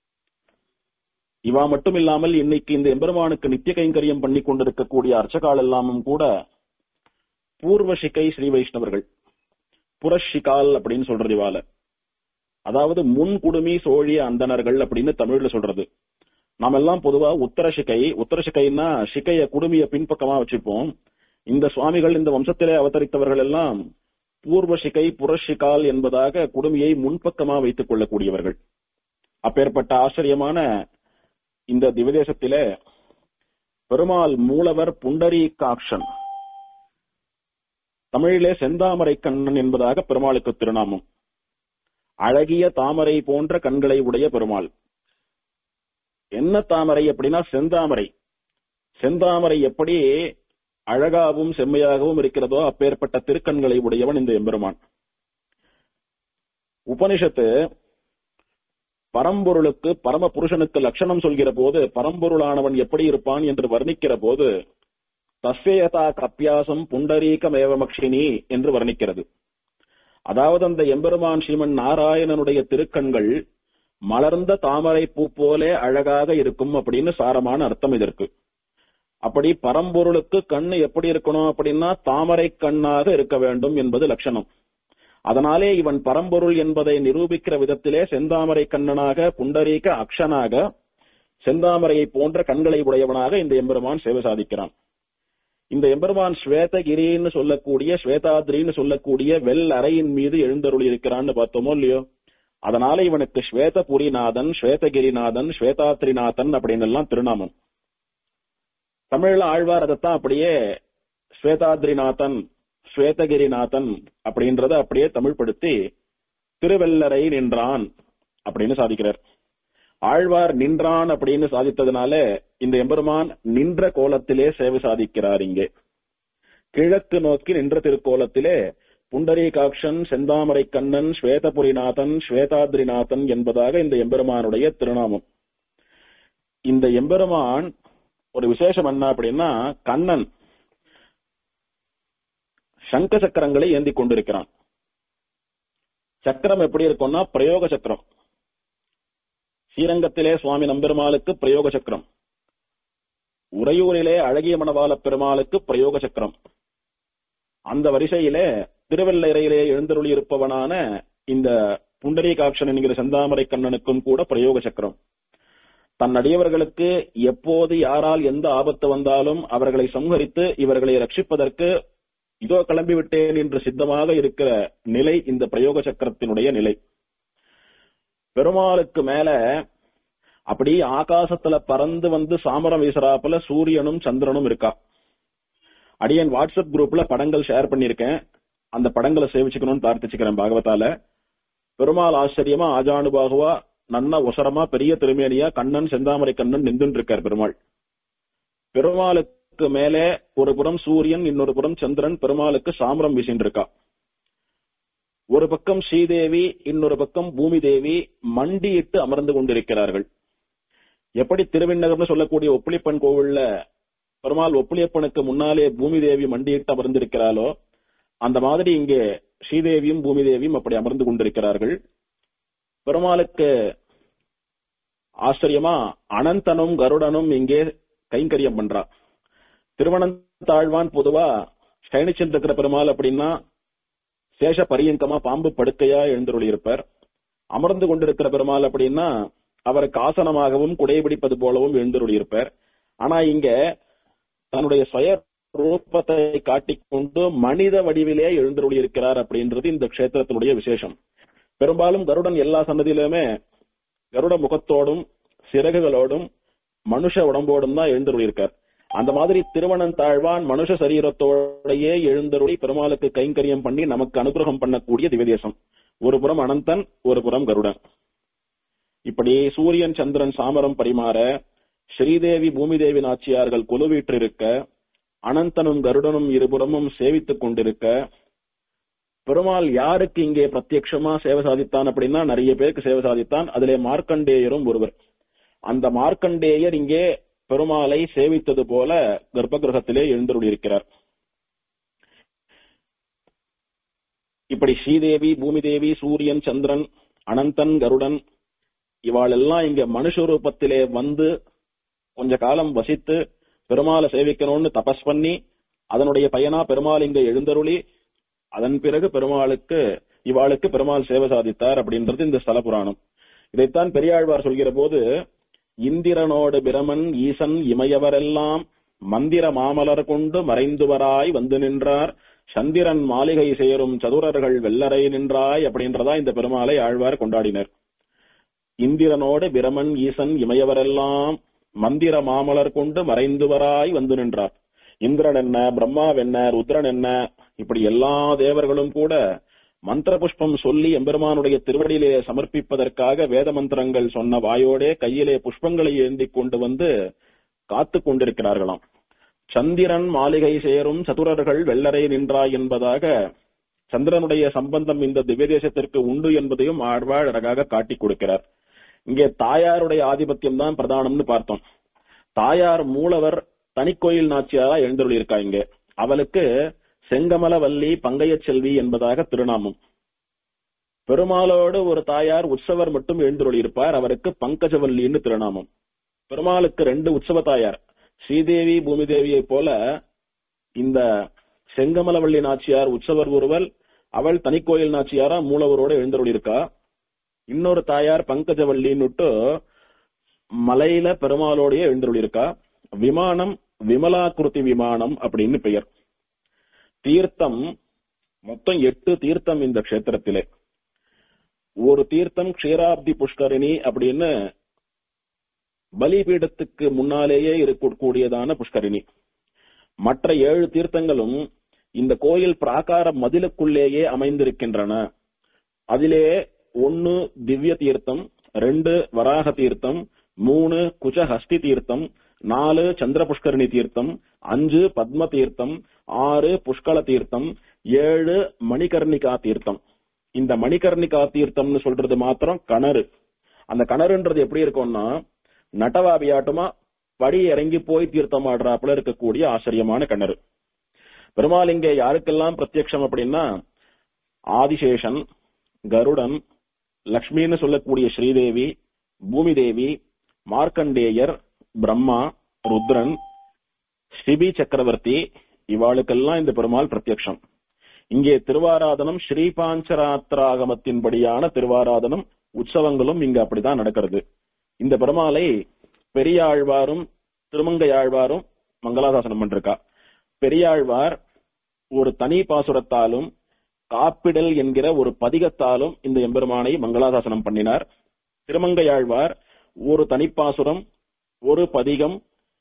இவா மட்டும் இல்லாமல் இன்னைக்கு இந்த எம்பெருமானுக்கு நித்திய கைங்கரியம் பண்ணி கொண்டிருக்கக்கூடிய அர்ச்சகால் எல்லாமும் கூட பூர்வசிகை ஸ்ரீ வைஷ்ணவர்கள் புரஷிகால் அப்படின்னு சொல்றது இவால அதாவது முன் குடுமி சோழிய அந்தணர்கள் அப்படின்னு தமிழ்ல சொல்றது நாம எல்லாம் பொதுவா உத்தர சிகை உத்தர சிகைன்னா சிகைய குடுமிய பின்பக்கமா வச்சுப்போம் இந்த சுவாமிகள் இந்த வம்சத்திலே அவதரித்தவர்கள் எல்லாம் பூர்வ சிகை புரஷிகால் என்பதாக குடுமியை முன்பக்கமா வைத்துக் கொள்ளக்கூடியவர்கள் அப்பேற்பட்ட ஆச்சரியமான இந்த திவதேசத்திலே பெருமாள் மூலவர் புண்டரீகாட்சன் தமிழிலே செந்தாமரை கண்ணன் என்பதாக பெருமாளுக்கு திருநாமம் அழகிய தாமரை போன்ற கண்களை உடைய பெருமாள் என்ன தாமரை அப்படின்னா செந்தாமரை செந்தாமரை எப்படி அழகாகவும் செம்மையாகவும் இருக்கிறதோ அப்பேற்பட்ட திருக்கண்களை உடையவன் இந்த எம்பெருமான் உபனிஷத்து பரம்பொருளுக்கு பரம புருஷனுக்கு லட்சணம் சொல்கிற போது பரம்பொருளானவன் எப்படி இருப்பான் என்று வர்ணிக்கிற போது தஸ்யதா கப்பியாசம் புண்டரீகமேவமக்ஷினி என்று வர்ணிக்கிறது அதாவது அந்த எம்பெருமான் ஸ்ரீமன் நாராயணனுடைய திருக்கண்கள் மலர்ந்த தாமரை பூ போலே அழகாக இருக்கும் அப்படின்னு சாரமான அர்த்தம் இதற்கு அப்படி பரம்பொருளுக்கு கண்ணு எப்படி இருக்கணும் அப்படின்னா தாமரை கண்ணாக இருக்க வேண்டும் என்பது லட்சணம் அதனாலே இவன் பரம்பொருள் என்பதை நிரூபிக்கிற விதத்திலே செந்தாமரை கண்ணனாக புண்டரீக அக்ஷனாக செந்தாமரையை போன்ற கண்களை உடையவனாக இந்த எம்பெருமான் சேவை சாதிக்கிறான் இந்த எம்பெருமான் ஸ்வேதகிரின்னு சொல்லக்கூடிய ஸ்வேதாத்ரின்னு சொல்லக்கூடிய வெள் அறையின் மீது எழுந்தருளி இருக்கிறான்னு பார்த்தோமோ இல்லையோ அதனால இவனுக்கு ஸ்வேதபுரிநாதன் ஸ்வேதகிரிநாதன் ஸ்வேதாத்ரிநாதன் அப்படின்னு எல்லாம் திருநாமம் தமிழ்ல ஆழ்வார் அதைத்தான் அப்படியே ஸ்வேதாத்ரிநாதன் ஸ்வேதகிரிநாதன் அப்படின்றத அப்படியே தமிழ்படுத்தி திருவெல்லரை நின்றான் அப்படின்னு சாதிக்கிறார் ஆழ்வார் நின்றான் அப்படின்னு சாதித்ததுனால இந்த எம்பெருமான் நின்ற கோலத்திலே சேவை சாதிக்கிறார் இங்கே கிழக்கு நோக்கி நின்ற திருக்கோலத்திலே புண்டரீகாட்சன் செந்தாமரை கண்ணன் ஸ்வேதபுரிநாதன் ஸ்வேதாத்ரிநாதன் என்பதாக இந்த எம்பெருமானுடைய திருநாமம் இந்த எம்பெருமான் ஒரு விசேஷம் என்ன அப்படின்னா கண்ணன் சங்க சக்கரங்களை ஏந்தி கொண்டிருக்கிறான் சக்கரம் எப்படி இருக்கும்னா பிரயோக சக்கரம் ஸ்ரீரங்கத்திலே சுவாமி நம்பெருமாளுக்கு பிரயோக சக்கரம் உறையூரிலே அழகிய மணவாள பெருமாளுக்கு பிரயோக சக்கரம் அந்த வரிசையிலே திருவெல்லையிலே எழுந்தருளி இருப்பவனான இந்த புண்டரீகாட்சன் என்கிற செந்தாமரை கண்ணனுக்கும் கூட பிரயோக சக்கரம் தன் அடியவர்களுக்கு எப்போது யாரால் எந்த ஆபத்து வந்தாலும் அவர்களை சம்ஹரித்து இவர்களை ரட்சிப்பதற்கு இதோ கிளம்பி விட்டேன் என்று சித்தமாக இருக்கிற நிலை இந்த பிரயோக சக்கரத்தினுடைய நிலை பெருமாளுக்கு மேல அப்படி ஆகாசத்துல பறந்து வந்து சாமரம் வீசுறாப்புல சூரியனும் சந்திரனும் இருக்கா அடியன் வாட்ஸ்அப் குரூப்ல படங்கள் ஷேர் பண்ணிருக்கேன் அந்த படங்களை சேவிச்சுக்கணும்னு பிரார்த்திச்சுக்கிறேன் பாகவதால பெருமாள் ஆச்சரியமா ஆஜானுபாகுவா நன்ன உசரமா பெரிய திருமேனியா கண்ணன் செந்தாமரை கண்ணன் நின்றுட்டு இருக்கார் பெருமாள் பெருமாளுக்கு மேலே ஒரு புறம் சூரியன் இன்னொரு புறம் சந்திரன் பெருமாளுக்கு சாமரம் வீசின்னு இருக்கா ஒரு பக்கம் ஸ்ரீதேவி இன்னொரு பக்கம் பூமி தேவி மண்டியிட்டு அமர்ந்து கொண்டிருக்கிறார்கள் எப்படி திருவிண்ணகர்னு சொல்லக்கூடிய ஒப்புளிப்பன் கோவில்ல பெருமாள் ஒப்புளியப்பனுக்கு முன்னாலே பூமி தேவி மண்டியிட்டு அமர்ந்திருக்கிறாளோ அந்த மாதிரி இங்கே ஸ்ரீதேவியும் பூமி தேவியும் அப்படி அமர்ந்து கொண்டிருக்கிறார்கள் பெருமாளுக்கு ஆச்சரியமா அனந்தனும் கருடனும் இங்கே கைங்கரியம் பண்றா திருவனந்தாழ்வான் பொதுவா சயனிச்சன் இருக்கிற பெருமாள் அப்படின்னா சேஷ பரியங்கமா பாம்பு படுக்கையா எழுந்தருளி இருப்பார் அமர்ந்து கொண்டிருக்கிற பெருமாள் அப்படின்னா அவருக்கு ஆசனமாகவும் குடைபிடிப்பது போலவும் எழுந்தருளி இருப்பார் ஆனா இங்க தன்னுடைய சுய ரூபத்தை காட்டிக்கொண்டு மனித வடிவிலே எழுந்தருளி இருக்கிறார் அப்படின்றது இந்த க்ஷேத்திரத்தினுடைய விசேஷம் பெரும்பாலும் கருடன் எல்லா சன்னதியிலுமே கருட முகத்தோடும் சிறகுகளோடும் மனுஷ உடம்போடும் தான் எழுந்தருளி இருக்கார் அந்த மாதிரி திருவனந்தாழ்வான் மனுஷ சரீரத்தோடையே எழுந்தருளி பெருமாளுக்கு கைங்கரியம் பண்ணி நமக்கு அனுகிரகம் பண்ணக்கூடிய திவ்யதேசம் ஒரு புறம் அனந்தன் ஒரு புறம் கருடன் இப்படி சூரியன் சந்திரன் சாமரம் பரிமாற ஸ்ரீதேவி பூமிதேவி நாச்சியார்கள் கொலுவீற்றிருக்க அனந்தனும் கருடனும் இருபுறமும் சேவித்துக் கொண்டிருக்க பெருமாள் யாருக்கு இங்கே பிரத்யட்சமா சேவை சாதித்தான் அப்படின்னா நிறைய பேருக்கு சேவை சாதித்தான் அதிலே மார்க்கண்டேயரும் ஒருவர் அந்த மார்க்கண்டேயர் இங்கே பெருமாளை சேவித்தது போல கர்ப்ப கிரகத்திலே எழுந்தருளியிருக்கிறார் இப்படி ஸ்ரீதேவி பூமிதேவி சூரியன் சந்திரன் அனந்தன் கருடன் இவாளெல்லாம் இங்க மனுஷ ரூபத்திலே வந்து கொஞ்ச காலம் வசித்து பெருமாளை சேவிக்கணும்னு தபஸ் பண்ணி அதனுடைய பயனா பெருமாள் இங்க எழுந்தருளி அதன் பிறகு பெருமாளுக்கு இவாளுக்கு பெருமாள் சேவை சாதித்தார் அப்படின்றது இந்த ஸ்தல புராணம் இதைத்தான் பெரியாழ்வார் சொல்கிற போது இந்திரனோடு பிரமன் ஈசன் இமையவரெல்லாம் மந்திர மாமலர் கொண்டு மறைந்துவராய் வந்து நின்றார் சந்திரன் மாளிகை சேரும் சதுரர்கள் வெள்ளரை நின்றாய் அப்படின்றதா இந்த பெருமாளை ஆழ்வார் கொண்டாடினர் இந்திரனோடு பிரமன் ஈசன் இமையவரெல்லாம் மந்திர மாமலர் கொண்டு மறைந்துவராய் வந்து நின்றார் இந்திரன் என்ன பிரம்மாவென்ன ருத்ரன் என்ன இப்படி எல்லா தேவர்களும் கூட மந்திர புஷ்பம் சொல்லி எம்பெருமானுடைய திருவடியிலே சமர்ப்பிப்பதற்காக வேத மந்திரங்கள் சொன்ன வாயோடே கையிலே புஷ்பங்களை ஏந்தி கொண்டு வந்து காத்து கொண்டிருக்கிறார்களாம் சந்திரன் மாளிகை சேரும் சதுரர்கள் வெள்ளரை நின்றாய் என்பதாக சந்திரனுடைய சம்பந்தம் இந்த திவ்யதேசத்திற்கு உண்டு என்பதையும் ஆழ்வாள் அழகாக காட்டிக் கொடுக்கிறார் இங்கே தாயாருடைய ஆதிபத்தியம் தான் பிரதானம்னு பார்த்தோம் தாயார் மூலவர் தனிக்கோயில் நாச்சியாரா எழுந்தருளி இருக்கா இங்கே அவளுக்கு செங்கமலவல்லி பங்கைய செல்வி என்பதாக திருநாமம் பெருமாளோடு ஒரு தாயார் உற்சவர் மட்டும் எழுந்தருளி இருப்பார் அவருக்கு பங்கஜவல்லின்னு திருநாமம் பெருமாளுக்கு ரெண்டு உற்சவ தாயார் ஸ்ரீதேவி பூமிதேவியை போல இந்த செங்கமலவள்ளி நாச்சியார் உற்சவர் ஒருவல் அவள் தனிக்கோயில் நாச்சியாரா மூலவரோட எழுந்தருளி இருக்கா இன்னொரு தாயார் பங்கஜவல்லின்னுட்டு மலையில பெருமாளோடைய எழுந்தருளி இருக்கா விமானம் விமலாகிருதி விமானம் அப்படின்னு பெயர் தீர்த்தம் மொத்தம் எட்டு தீர்த்தம் இந்த க்ஷேத்திரத்திலே ஒரு தீர்த்தம் க்ஷீராப்தி புஷ்கரிணி அப்படின்னு பலிபீடத்துக்கு முன்னாலேயே இருக்கக்கூடியதான புஷ்கரிணி மற்ற ஏழு தீர்த்தங்களும் இந்த கோயில் பிராகார மதிலுக்குள்ளேயே அமைந்திருக்கின்றன அதிலே ஒன்னு திவ்ய தீர்த்தம் ரெண்டு வராக தீர்த்தம் மூணு குஜஹஸ்தி தீர்த்தம் நாலு சந்திர புஷ்கரணி தீர்த்தம் அஞ்சு பத்ம தீர்த்தம் ஆறு புஷ்கல தீர்த்தம் ஏழு மணிகர்ணிகா தீர்த்தம் இந்த மணிகர்ணிகா தீர்த்தம்னு சொல்றது மாத்திரம் கிணறு அந்த கிணறுன்றது எப்படி இருக்கும்னா நட்டவாபியாட்டமா படி இறங்கி போய் தீர்த்தம் ஆடுறாப்புல இருக்கக்கூடிய ஆச்சரியமான கிணறு பெருமாள் இங்கே யாருக்கெல்லாம் பிரத்யக்ஷம் அப்படின்னா ஆதிசேஷன் கருடன் லக்ஷ்மின்னு சொல்லக்கூடிய ஸ்ரீதேவி பூமிதேவி மார்க்கண்டேயர் பிரம்மா ருத்ரன் ஸ்ரீபி சக்கரவர்த்தி இவாளுக்கெல்லாம் இந்த பெருமாள் பிரத்யக்ஷம் இங்கே திருவாராதனம் ஸ்ரீபாஞ்சராத்திராகமத்தின்படியான திருவாராதனம் உற்சவங்களும் இங்க அப்படிதான் நடக்கிறது இந்த பெருமாளை பெரியாழ்வாரும் திருமங்கையாழ்வாரும் மங்களாசாசனம் பண்ணிருக்கா பெரியாழ்வார் ஒரு தனி பாசுரத்தாலும் காப்பிடல் என்கிற ஒரு பதிகத்தாலும் இந்த எம்பெருமானை மங்களாசாசனம் பண்ணினார் திருமங்கையாழ்வார் ஒரு தனிப்பாசுரம் ஒரு பதிகம்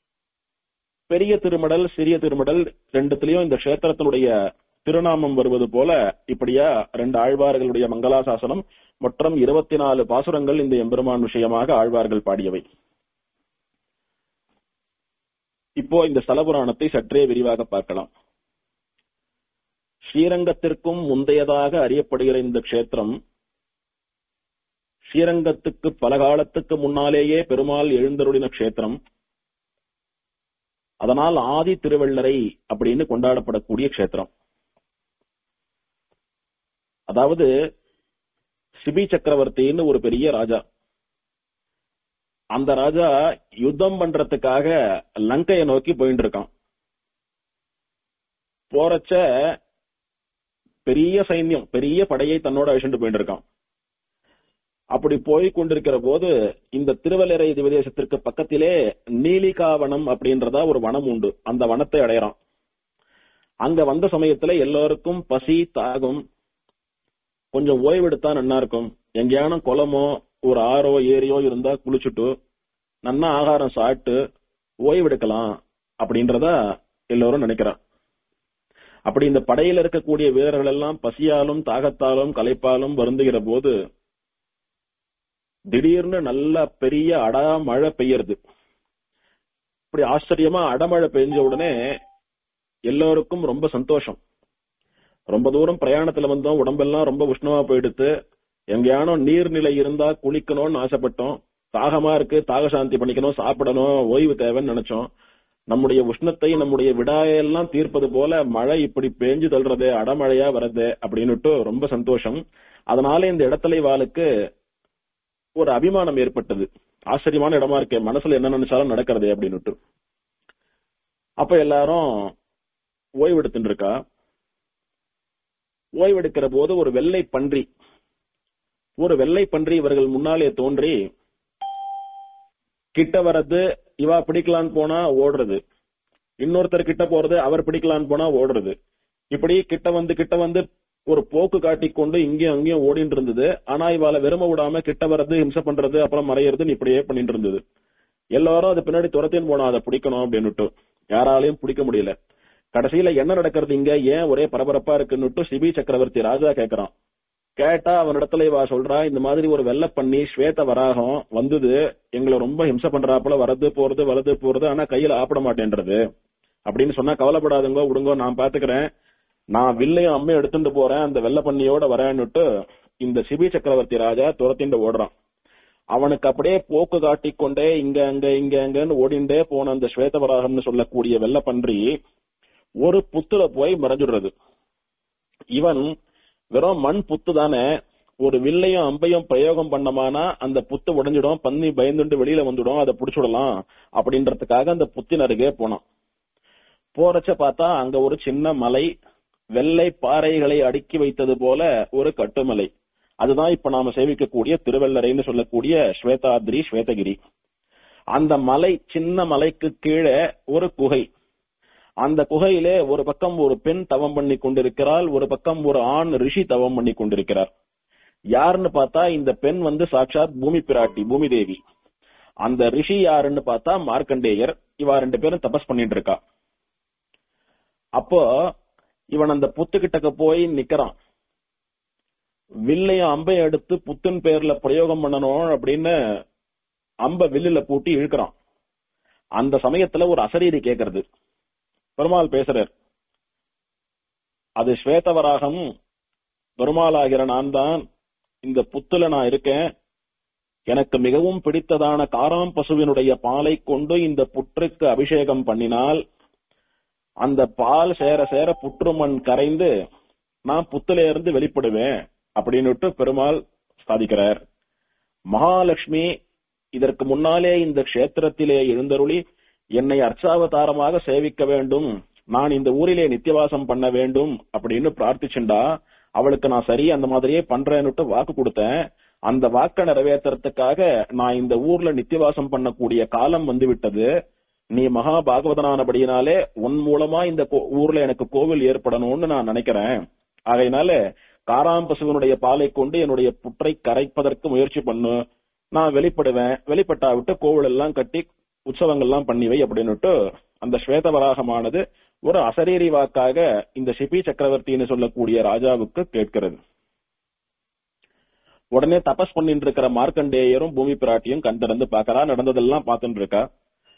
பெரிய திருமடல் சிறிய திருமடல் ரெண்டுத்திலையும் இந்த கஷேத்திரத்தினுடைய திருநாமம் வருவது போல இப்படியா ரெண்டு ஆழ்வார்களுடைய மங்களாசாசனம் மற்றும் இருபத்தி நாலு பாசுரங்கள் இந்த எம்பெருமான் விஷயமாக ஆழ்வார்கள் பாடியவை இப்போ இந்த ஸ்தல புராணத்தை சற்றே விரிவாக பார்க்கலாம் ஸ்ரீரங்கத்திற்கும் முந்தையதாக அறியப்படுகிற இந்த க்ஷேத்திரம் ஸ்ரீரங்கத்துக்கு பல காலத்துக்கு முன்னாலேயே பெருமாள் எழுந்தருளின க்ஷேத்திரம் அதனால் ஆதி திருவள்ளரை அப்படின்னு கொண்டாடப்படக்கூடிய க்ஷேத்திரம் அதாவது சிபி சக்கரவர்த்தின்னு ஒரு பெரிய ராஜா அந்த ராஜா யுத்தம் பண்றதுக்காக லங்கையை நோக்கி போயிட்டு இருக்கான் போறச்ச பெரிய சைன்யம் பெரிய படையை தன்னோட அழிச்சுட்டு போயிட்டு இருக்கான் அப்படி போய் கொண்டிருக்கிற போது இந்த திருவள்ளரை திவதேசத்திற்கு பக்கத்திலே நீலிகாவனம் அப்படின்றதா ஒரு வனம் உண்டு அந்த வனத்தை அடையறான் அங்க வந்த சமயத்துல எல்லாருக்கும் பசி தாகம் கொஞ்சம் ஓய்வெடுத்தா நன்னா இருக்கும் எங்கேயானும் குளமோ ஒரு ஆறோ ஏரியோ இருந்தா குளிச்சுட்டு நன்னா ஆகாரம் சாப்பிட்டு ஓய்வெடுக்கலாம் அப்படின்றத எல்லோரும் நினைக்கிறான் அப்படி இந்த படையில இருக்கக்கூடிய வீரர்கள் எல்லாம் பசியாலும் தாகத்தாலும் களைப்பாலும் வருந்துகிற போது திடீர்னு நல்ல பெரிய அடா மழை பெய்யறது இப்படி ஆச்சரியமா அடமழை பெய்ஞ்ச உடனே எல்லோருக்கும் ரொம்ப சந்தோஷம் ரொம்ப தூரம் பிரயாணத்துல வந்தோம் உடம்பெல்லாம் ரொம்ப உஷ்ணமா போயிடுத்து எங்கேயானோ நீர்நிலை இருந்தா குளிக்கணும்னு ஆசைப்பட்டோம் தாகமா இருக்கு தாக சாந்தி பண்ணிக்கணும் சாப்பிடணும் ஓய்வு தேவைன்னு நினைச்சோம் நம்முடைய உஷ்ணத்தை நம்முடைய விடாயெல்லாம் தீர்ப்பது போல மழை இப்படி பேஞ்சு தள்ளுறது அடமழையா வருது அப்படின்னுட்டு ரொம்ப சந்தோஷம் அதனால இந்த இடத்தலை வாளுக்கு ஒரு அபிமானம் ஏற்பட்டது ஆச்சரியமான இடமா இருக்கே மனசுல என்ன நினைச்சாலும் நடக்கிறது அப்படின்னுட்டு அப்ப எல்லாரும் ஓய்வெடுத்துட்டு இருக்கா ஓய்வெடுக்கிற போது ஒரு வெள்ளை பன்றி ஒரு வெள்ளை பன்றி இவர்கள் முன்னாலே தோன்றி கிட்ட வர்றது இவா பிடிக்கலான்னு போனா ஓடுறது இன்னொருத்தர் கிட்ட போறது அவர் பிடிக்கலான்னு போனா ஓடுறது இப்படி கிட்ட வந்து கிட்ட வந்து ஒரு போக்கு காட்டிக் கொண்டு இங்கேயும் அங்கேயும் ஓடிட்டு இருந்தது ஆனா இவாள வெறும விடாம கிட்ட வர்றது ஹிம்சை பண்றது அப்புறம் மறையறதுன்னு இப்படியே பண்ணிட்டு இருந்தது எல்லாரும் அது பின்னாடி துரத்தின்னு போனா அதை பிடிக்கணும் அப்படின்னுட்டு யாராலையும் பிடிக்க முடியல கடைசியில என்ன நடக்கிறது இங்க ஏன் ஒரே பரபரப்பா இருக்குன்னுட்டு சிபி சக்கரவர்த்தி ராஜா கேக்குறான் கேட்டா அவனிடத்துல இவா சொல்றா இந்த மாதிரி ஒரு வெள்ள பண்ணி ஸ்வேத வராகம் வந்தது எங்களை ரொம்ப ஹிம்சை பண்றாப்புல வரது போறது வலது போறது ஆனா கையில ஆப்பிட மாட்டேன்றது அப்படின்னு சொன்னா கவலைப்படாதுங்க விடுங்க நான் பாத்துக்கிறேன் நான் வில்லையும் அம்மையும் எடுத்துட்டு போறேன் அந்த வெள்ள பண்ணியோட வரேன்னுட்டு இந்த சிபி சக்கரவர்த்தி ராஜா துரத்திண்டு ஓடுறான் அவனுக்கு அப்படியே போக்கு காட்டிக் கொண்டே இங்க அங்க இங்க அங்கன்னு ஓடிண்டே போன அந்த ஸ்வேதவராகம்னு சொல்லக்கூடிய வெள்ள பன்றி ஒரு புத்துல போய் மறைஞ்சிடுறது இவன் வெறும் மண் புத்து தானே ஒரு வில்லையும் அம்பையும் பிரயோகம் பண்ணமானா அந்த புத்து உடைஞ்சிடும் பன்னி பயந்துண்டு வெளியில வந்துடும் அதை புடிச்சுடலாம் அப்படின்றதுக்காக அந்த புத்தின் அருகே போனான் போறச்ச பார்த்தா அங்க ஒரு சின்ன மலை வெள்ளை பாறைகளை அடுக்கி வைத்தது போல ஒரு கட்டுமலை அதுதான் இப்ப நாம சேவிக்கக்கூடிய திருவள்ளரைன்னு சொல்லக்கூடிய ஸ்வேதாத்ரி ஸ்வேதகிரி அந்த மலை சின்ன மலைக்கு கீழே ஒரு குகை அந்த குகையிலே ஒரு பக்கம் ஒரு பெண் தவம் பண்ணி கொண்டிருக்கிறாள் ஒரு பக்கம் ஒரு ஆண் ரிஷி தவம் பண்ணி கொண்டிருக்கிறார் யாருன்னு பார்த்தா இந்த பெண் வந்து சாட்சாத் பூமி பிராட்டி பூமி தேவி அந்த ரிஷி யாருன்னு பார்த்தா மார்க்கண்டேயர் இவா ரெண்டு பேரும் தபஸ் பண்ணிட்டு இருக்கா அப்போ இவன் அந்த புத்துக்கிட்டக்க போய் நிக்கிறான் வில்லையும் அம்பையும் எடுத்து புத்தின் பேர்ல பிரயோகம் பண்ணணும் அப்படின்னு அம்ப வில்லுல பூட்டி இழுக்கிறான் அந்த சமயத்துல ஒரு அசரீரி கேக்குறது பெருமாள் பேசுறார் அது ஸ்வேதவராகம் பெருமாளாகிற நான் தான் இந்த புத்துல நான் இருக்கேன் எனக்கு மிகவும் பிடித்ததான காராம் பசுவினுடைய பாலை கொண்டு இந்த புற்றுக்கு அபிஷேகம் பண்ணினால் அந்த பால் சேர சேர புற்றுமண் கரைந்து நான் புத்துல இருந்து வெளிப்படுவேன் அப்படின்னுட்டு பெருமாள் சாதிக்கிறார் மகாலட்சுமி இதற்கு முன்னாலே இந்த க்ஷேத்திரத்திலே எழுந்தருளி என்னை அர்ச்சாவதாரமாக சேவிக்க வேண்டும் நான் இந்த ஊரிலே நித்தியவாசம் பண்ண வேண்டும் அப்படின்னு பிரார்த்திச்சுண்டா அவளுக்கு நான் சரி அந்த மாதிரியே பண்றேன்னுட்டு வாக்கு கொடுத்தேன் அந்த வாக்க நிறைவேற்றுறதுக்காக நான் இந்த ஊர்ல நித்தியவாசம் பண்ணக்கூடிய காலம் வந்து விட்டது நீ மகா பாகவதனானபடியினாலே உன் மூலமா இந்த ஊர்ல எனக்கு கோவில் ஏற்படணும்னு நான் நினைக்கிறேன் ஆகையினால காராம்பசுவனுடைய பாலை கொண்டு என்னுடைய புற்றை கரைப்பதற்கு முயற்சி பண்ணு நான் வெளிப்படுவேன் வெளிப்பட்டா விட்டு கோவில் எல்லாம் கட்டி உற்சவங்கள்லாம் பண்ணி வை அப்படின்னுட்டு அந்த ஸ்வேதவராகமானது ஒரு அசரீரி வாக்காக இந்த சிபி சக்கரவர்த்தின்னு சொல்லக்கூடிய ராஜாவுக்கு கேட்கிறது உடனே தபஸ் பண்ணிட்டு இருக்கிற மார்க்கண்டேயரும் பூமி பிராட்டியும் கண் திறந்து பாக்கறா நடந்ததெல்லாம் பார்த்துட்டு இருக்கா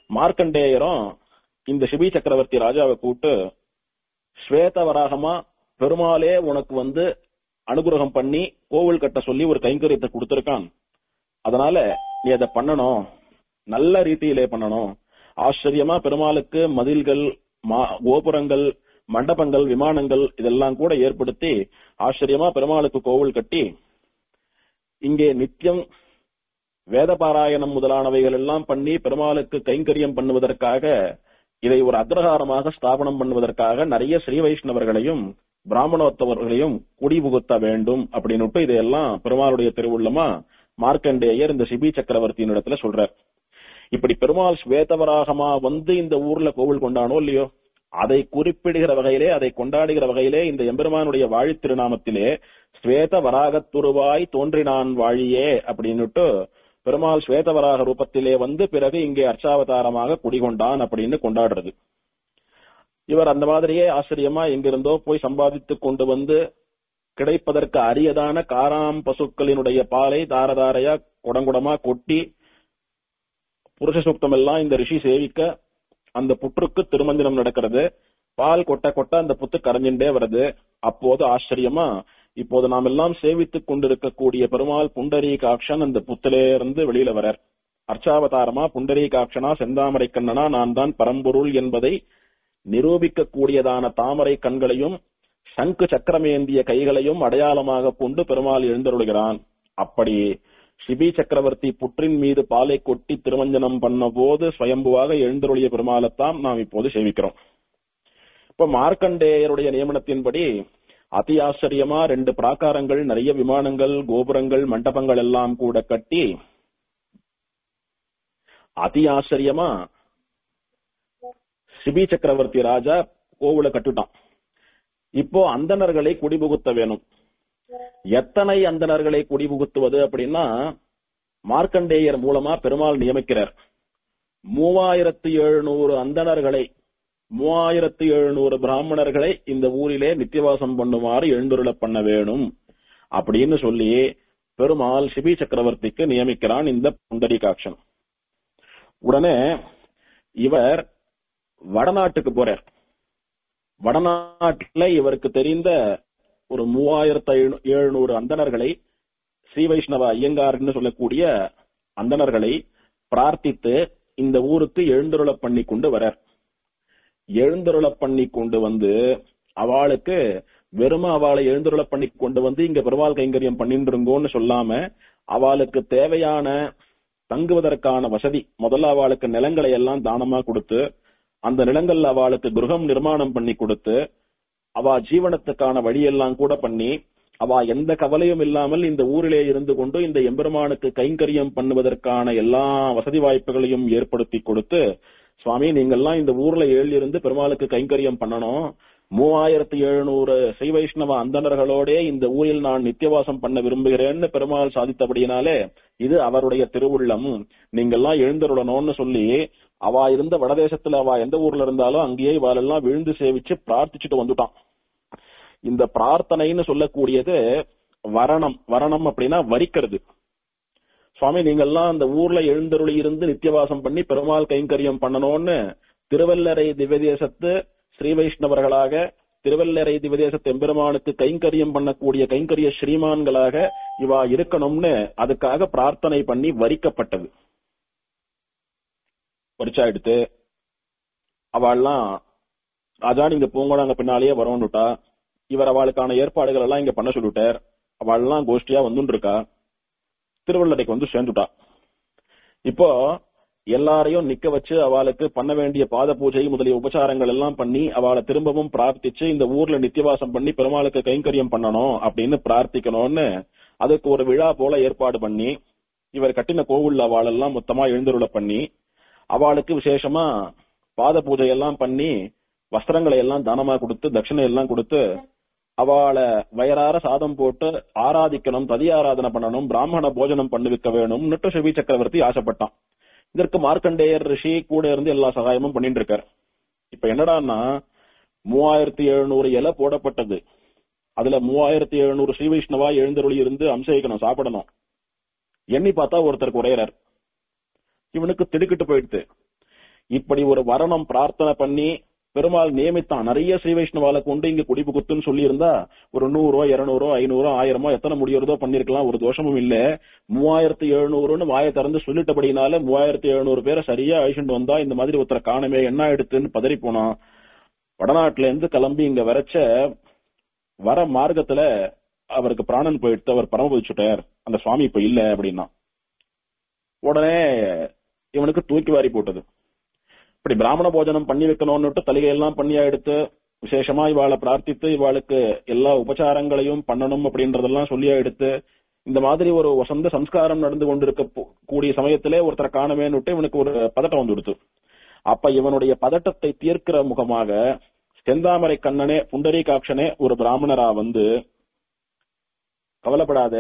மார்க்கண்டேயரும் இந்த சிபி சக்கரவர்த்தி ராஜாவை கூப்பிட்டு ஸ்வேத வராகமா பெருமாளே உனக்கு வந்து அனுகிரகம் பண்ணி கோவில் கட்ட சொல்லி ஒரு கைங்கரியத்தை கொடுத்திருக்கான் அதனால நீ அதை பண்ணணும் நல்ல ரீதியிலே பண்ணணும் ஆச்சரியமா பெருமாளுக்கு மதில்கள் மா- கோபுரங்கள் மண்டபங்கள் விமானங்கள் இதெல்லாம் கூட ஏற்படுத்தி ஆச்சரியமா பெருமாளுக்கு கோவில் கட்டி இங்கே நித்தியம் வேத பாராயணம் முதலானவைகள் எல்லாம் பண்ணி பெருமாளுக்கு கைங்கரியம் பண்ணுவதற்காக இதை ஒரு அக்ரஹாரமாக ஸ்தாபனம் பண்ணுவதற்காக நிறைய ஸ்ரீ வைஷ்ணவர்களையும் பிராமணோத்தவர்களையும் குடிபுகுத்த வேண்டும் அப்படின்னுட்டு இதையெல்லாம் பெருமாளுடைய திருவுள்ளமா மார்க்கண்டேயர் இந்த சிபி சக்கரவர்த்தியின் இடத்துல சொல்றார் இப்படி பெருமாள் ஸ்வேதவராகமா வந்து இந்த ஊர்ல கோவில் கொண்டானோ இல்லையோ அதை குறிப்பிடுகிற வகையிலே அதை கொண்டாடுகிற வகையிலே இந்த எம்பெருமானுடைய வாழி திருநாமத்திலே ஸ்வேத வராகத்துருவாய் தோன்றினான் வாழியே அப்படின்னுட்டு பெருமாள் ஸ்வேதவராக ரூபத்திலே வந்து பிறகு இங்கே அர்ச்சாவதாரமாக குடிகொண்டான் அப்படின்னு கொண்டாடுறது இவர் அந்த மாதிரியே ஆச்சரியமா எங்கிருந்தோ போய் சம்பாதித்துக் கொண்டு வந்து கிடைப்பதற்கு அரியதான காராம் பசுக்களினுடைய பாலை தாரதாரையா குடங்குடமா கொட்டி புருஷ சூக்தம் எல்லாம் இந்த ரிஷி சேவிக்க அந்த புற்றுக்கு திருமஞ்சனம் நடக்கிறது பால் கொட்ட கொட்ட அந்த புத்து கரைஞ்சுட்டே வருது அப்போது ஆச்சரியமா இப்போது நாம் எல்லாம் சேவித்துக் கொண்டிருக்கக்கூடிய பெருமாள் புண்டரீகாட்சன் அந்த புத்திலே இருந்து வெளியில வரார் அர்ச்சாவதாரமா புண்டரீகாட்சனா செந்தாமரை கண்ணனா நான் தான் பரம்பொருள் என்பதை நிரூபிக்க கூடியதான தாமரை கண்களையும் சங்கு சக்கரமேந்திய கைகளையும் அடையாளமாக கொண்டு பெருமாள் எழுந்தருளுகிறான் அப்படி சிபி சக்கரவர்த்தி புற்றின் மீது பாலை கொட்டி திருமஞ்சனம் பண்ண போது சுயம்புவாக எழுந்தருளிய பெருமாளைத்தான் நாம் இப்போது சேவிக்கிறோம் இப்ப மார்க்கண்டேயருடைய நியமனத்தின்படி அதி ஆச்சரியமா ரெண்டு பிராகாரங்கள் நிறைய விமானங்கள் கோபுரங்கள் மண்டபங்கள் எல்லாம் கூட கட்டி அதி ஆச்சரியமா சிபி சக்கரவர்த்தி ராஜா கோவில கட்டுட்டான் இப்போ அந்தணர்களை குடிபுகுத்த வேணும் எத்தனை அந்தணர்களை குடிபுகுத்துவது அப்படின்னா மார்க்கண்டேயர் மூலமா பெருமாள் நியமிக்கிறார் மூவாயிரத்து எழுநூறு அந்தணர்களை மூவாயிரத்து எழுநூறு பிராமணர்களை இந்த ஊரிலே நித்தியவாசம் பண்ணுமாறு எழுந்துருள பண்ண வேணும் அப்படின்னு சொல்லி பெருமாள் சிபி சக்கரவர்த்திக்கு நியமிக்கிறான் இந்த புண்டரிகாட்சன் உடனே இவர் வடநாட்டுக்கு போறார் வடநாட்டுல இவருக்கு தெரிந்த ஒரு மூவாயிரத்து எழுநூறு அந்தணர்களை ஸ்ரீ வைஷ்ணவ ஐயங்கார்னு சொல்லக்கூடிய அந்தணர்களை பிரார்த்தித்து இந்த ஊருக்கு எழுந்தருள பண்ணி கொண்டு வரார் எழுந்தருள பண்ணி கொண்டு வந்து அவளுக்கு வெறும அவளை எழுந்தருள பண்ணி கொண்டு வந்து இங்க பெருமாள் கைங்கரியம் பண்ணிட்டு இருங்கோன்னு சொல்லாம அவளுக்கு தேவையான தங்குவதற்கான வசதி முதல்ல அவளுக்கு நிலங்களை எல்லாம் தானமா கொடுத்து அந்த நிலங்கள்ல அவளுக்கு கிரகம் நிர்மாணம் பண்ணி கொடுத்து அவ ஜீவனத்துக்கான வழியெல்லாம் கூட பண்ணி அவ எந்த கவலையும் இல்லாமல் இந்த ஊரிலே இருந்து கொண்டு இந்த எம்பெருமானுக்கு கைங்கரியம் பண்ணுவதற்கான எல்லா வசதி வாய்ப்புகளையும் ஏற்படுத்தி கொடுத்து சுவாமி நீங்கெல்லாம் இந்த ஊர்ல ஏழு இருந்து பெருமாளுக்கு கைங்கரியம் பண்ணணும் மூவாயிரத்தி எழுநூறு ஸ்ரீ வைஷ்ணவ அந்தணர்களோடே இந்த ஊரில் நான் நித்தியவாசம் பண்ண விரும்புகிறேன்னு பெருமாள் சாதித்தபடியினாலே இது அவருடைய திருவுள்ளம் நீங்கெல்லாம் எழுந்தருளணும்னு சொல்லி அவ இருந்த வடதேசத்துல அவ எந்த ஊர்ல இருந்தாலும் அங்கேயே இவாளெல்லாம் விழுந்து சேவிச்சு பிரார்த்திச்சுட்டு வந்துட்டான் இந்த பிரார்த்தனைன்னு சொல்லக்கூடியது வரணம் வரணம் அப்படின்னா வரிக்கிறது சுவாமி நீங்கெல்லாம் அந்த ஊர்ல எழுந்தருளி இருந்து நித்தியவாசம் பண்ணி பெருமாள் கைங்கரியம் பண்ணணும்னு திருவல்லரை திவ்யதேசத்து ஸ்ரீ வைஷ்ணவர்களாக திருவல்லரை திவ்யதேசத்து எம்பெருமானுக்கு கைங்கரியம் பண்ணக்கூடிய கைங்கரிய ஸ்ரீமான்களாக இவா இருக்கணும்னு அதுக்காக பிரார்த்தனை பண்ணி வரிக்கப்பட்டது வரிச்சா எடுத்து அவள்லாம் ராஜா நீங்க போங்க நாங்க பின்னாலேயே வரோம்னுட்டா இவர் அவளுக்கான ஏற்பாடுகள் எல்லாம் இங்க பண்ண சொல்லிட்டார் அவள்லாம் கோஷ்டியா வந்துட்டு இருக்கா திருவள்ளரைக்கு வந்து சேர்ந்துட்டா இப்போ எல்லாரையும் நிக்க வச்சு அவளுக்கு பண்ண வேண்டிய பாத பூஜை முதலிய உபச்சாரங்கள் எல்லாம் பண்ணி அவளை திரும்பவும் பிரார்த்திச்சு இந்த ஊர்ல நித்தியவாசம் பண்ணி பெருமாளுக்கு கைங்கரியம் பண்ணணும் அப்படின்னு பிரார்த்திக்கணும்னு அதுக்கு ஒரு விழா போல ஏற்பாடு பண்ணி இவர் கட்டின கோவில்ல அவளெல்லாம் மொத்தமா எழுந்தருள பண்ணி அவளுக்கு விசேஷமா பாத பூஜை எல்லாம் பண்ணி வஸ்திரங்களை எல்லாம் தானமா கொடுத்து தட்சிணை எல்லாம் கொடுத்து அவளை வயறார சாதம் போட்டு ஆராதிக்கணும் ததி ஆராதனை பண்ணணும் பிராமண போஜனம் பண்ணுவிக்க வேணும்னுட்டு சிவி சக்கரவர்த்தி ஆசைப்பட்டான் இதற்கு மார்க்கண்டேயர் ரிஷி கூட இருந்து எல்லா சகாயமும் பண்ணிட்டு இருக்கார் இப்ப என்னடான்னா மூவாயிரத்தி எழுநூறு இலை போடப்பட்டது அதுல மூவாயிரத்தி எழுநூறு ஸ்ரீ வைஷ்ணவா எழுந்தருளி இருந்து அம்சயிக்கணும் சாப்பிடணும் எண்ணி பார்த்தா ஒருத்தர் குறையறார் இவனுக்கு திடுக்கிட்டு போயிடுது இப்படி ஒரு வரணம் பிரார்த்தனை பண்ணி பெருமாள் நியமித்தான் நிறைய ஸ்ரீ வைஷ்ணவால கொண்டு இங்க குடிப்பு குத்துன்னு சொல்லி இருந்தா ஒரு நூறோ இருநூறோ ஐநூறோ ஆயிரமோ எத்தனை முடியறதோ பண்ணிருக்கலாம் ஒரு தோஷமும் இல்ல மூவாயிரத்தி எழுநூறுன்னு வாயை திறந்து சொல்லிட்டபடினால மூவாயிரத்தி எழுநூறு பேரை சரியா அழிச்சுட்டு வந்தா இந்த மாதிரி ஒருத்தரை காணமே என்ன எடுத்துன்னு பதறி போனான் வடநாட்டுல இருந்து கிளம்பி இங்க வரைச்ச வர மார்க்கத்துல அவருக்கு பிராணன் போயிட்டு அவர் பரமபதிச்சுட்டார் அந்த சுவாமி இப்ப இல்ல அப்படின்னா உடனே இவனுக்கு தூக்கி வாரி போட்டது இப்படி பிராமண போஜனம் பண்ணி வைக்கணும்னுட்டு தலிகையெல்லாம் பண்ணியா எடுத்து விசேஷமா இவாளை பிரார்த்தித்து இவாளுக்கு எல்லா உபச்சாரங்களையும் பண்ணணும் அப்படின்றதெல்லாம் சொல்லியா எடுத்து இந்த மாதிரி ஒரு வசந்த சம்ஸ்காரம் நடந்து கொண்டிருக்க போ- கூடிய சமயத்திலே ஒருத்தரை காணமேன்னுட்டு இவனுக்கு ஒரு பதட்டம் வந்துடுத்து அப்ப இவனுடைய பதட்டத்தை தீர்க்கிற முகமாக செந்தாமரை கண்ணனே புண்டரீகாட்சனே ஒரு பிராமணரா வந்து கவலைப்படாத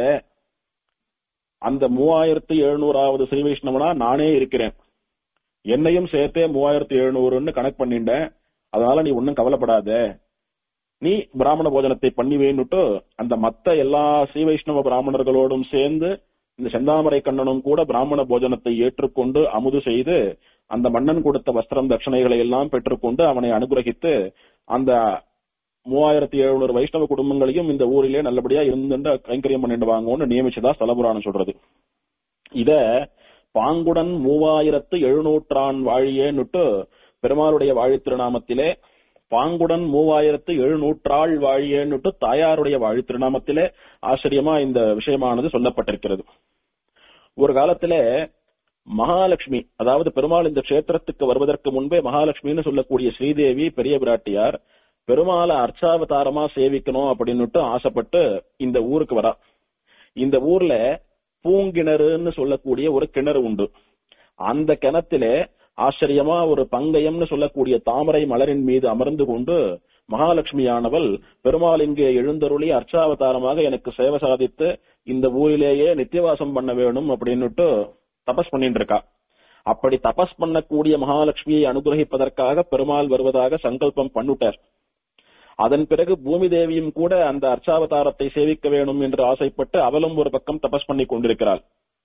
அந்த மூவாயிரத்தி எழுநூறாவது ஸ்ரீ வைஷ்ணவனா நானே இருக்கிறேன் என்னையும் சேர்த்தே மூவாயிரத்தி எழுநூறுன்னு கணக்கு பண்ணிட்டேன் அதனால நீ ஒன்னும் கவலைப்படாத நீ பிராமண போஜனத்தை பண்ணி வேணுட்டு அந்த மத்த எல்லா ஸ்ரீ வைஷ்ணவ பிராமணர்களோடும் சேர்ந்து இந்த செந்தாமரை கண்ணனும் கூட பிராமண போஜனத்தை ஏற்றுக்கொண்டு அமுது செய்து அந்த மன்னன் கொடுத்த வஸ்திரம் தட்சணைகளை எல்லாம் பெற்றுக்கொண்டு அவனை அனுகிரகித்து அந்த மூவாயிரத்தி எழுநூறு வைஷ்ணவ குடும்பங்களையும் இந்த ஊரிலே நல்லபடியா இருந்து கைங்கரியம் பண்ணிட்டு வாங்கன்னு நியமிச்சதா ஸ்தலபுராணம் சொல்றது இத பாங்குடன் மூவாயிரத்து எழுநூற்றான் வாழியேன்னுட்டு பெருமாளுடைய வாழி திருநாமத்திலே பாங்குடன் மூவாயிரத்து எழுநூற்றாள் வாழியேன்னுட்டு தாயாருடைய வாழி திருநாமத்திலே ஆச்சரியமா இந்த விஷயமானது சொல்லப்பட்டிருக்கிறது ஒரு காலத்துல மகாலட்சுமி அதாவது பெருமாள் இந்த க்ஷேத்திரத்துக்கு வருவதற்கு முன்பே மகாலட்சுமின்னு சொல்லக்கூடிய ஸ்ரீதேவி பெரிய பிராட்டியார் பெருமாளை அர்ச்சாவதாரமா சேவிக்கணும் அப்படின்னுட்டு ஆசைப்பட்டு இந்த ஊருக்கு வரா இந்த ஊர்ல பூங்கிணறுன்னு சொல்லக்கூடிய ஒரு கிணறு உண்டு அந்த கிணத்திலே ஆச்சரியமா ஒரு பங்கயம்னு சொல்லக்கூடிய தாமரை மலரின் மீது அமர்ந்து கொண்டு மகாலட்சுமியானவள் பெருமாள் இங்கே எழுந்தருளி அர்ச்சாவதாரமாக எனக்கு சேவை சாதித்து இந்த ஊரிலேயே நித்தியவாசம் பண்ண வேணும் அப்படின்னுட்டு தபஸ் பண்ணிட்டு இருக்கா அப்படி தபஸ் பண்ணக்கூடிய மகாலட்சுமியை அனுகிரகிப்பதற்காக பெருமாள் வருவதாக சங்கல்பம் பண்ணுட்டார் அதன் பிறகு பூமி தேவியும் கூட அந்த அர்ச்சாவதாரத்தை சேவிக்க வேணும் என்று ஆசைப்பட்டு அவளும் ஒரு பக்கம் தபஸ் பண்ணி கொண்டிருக்கிறாள்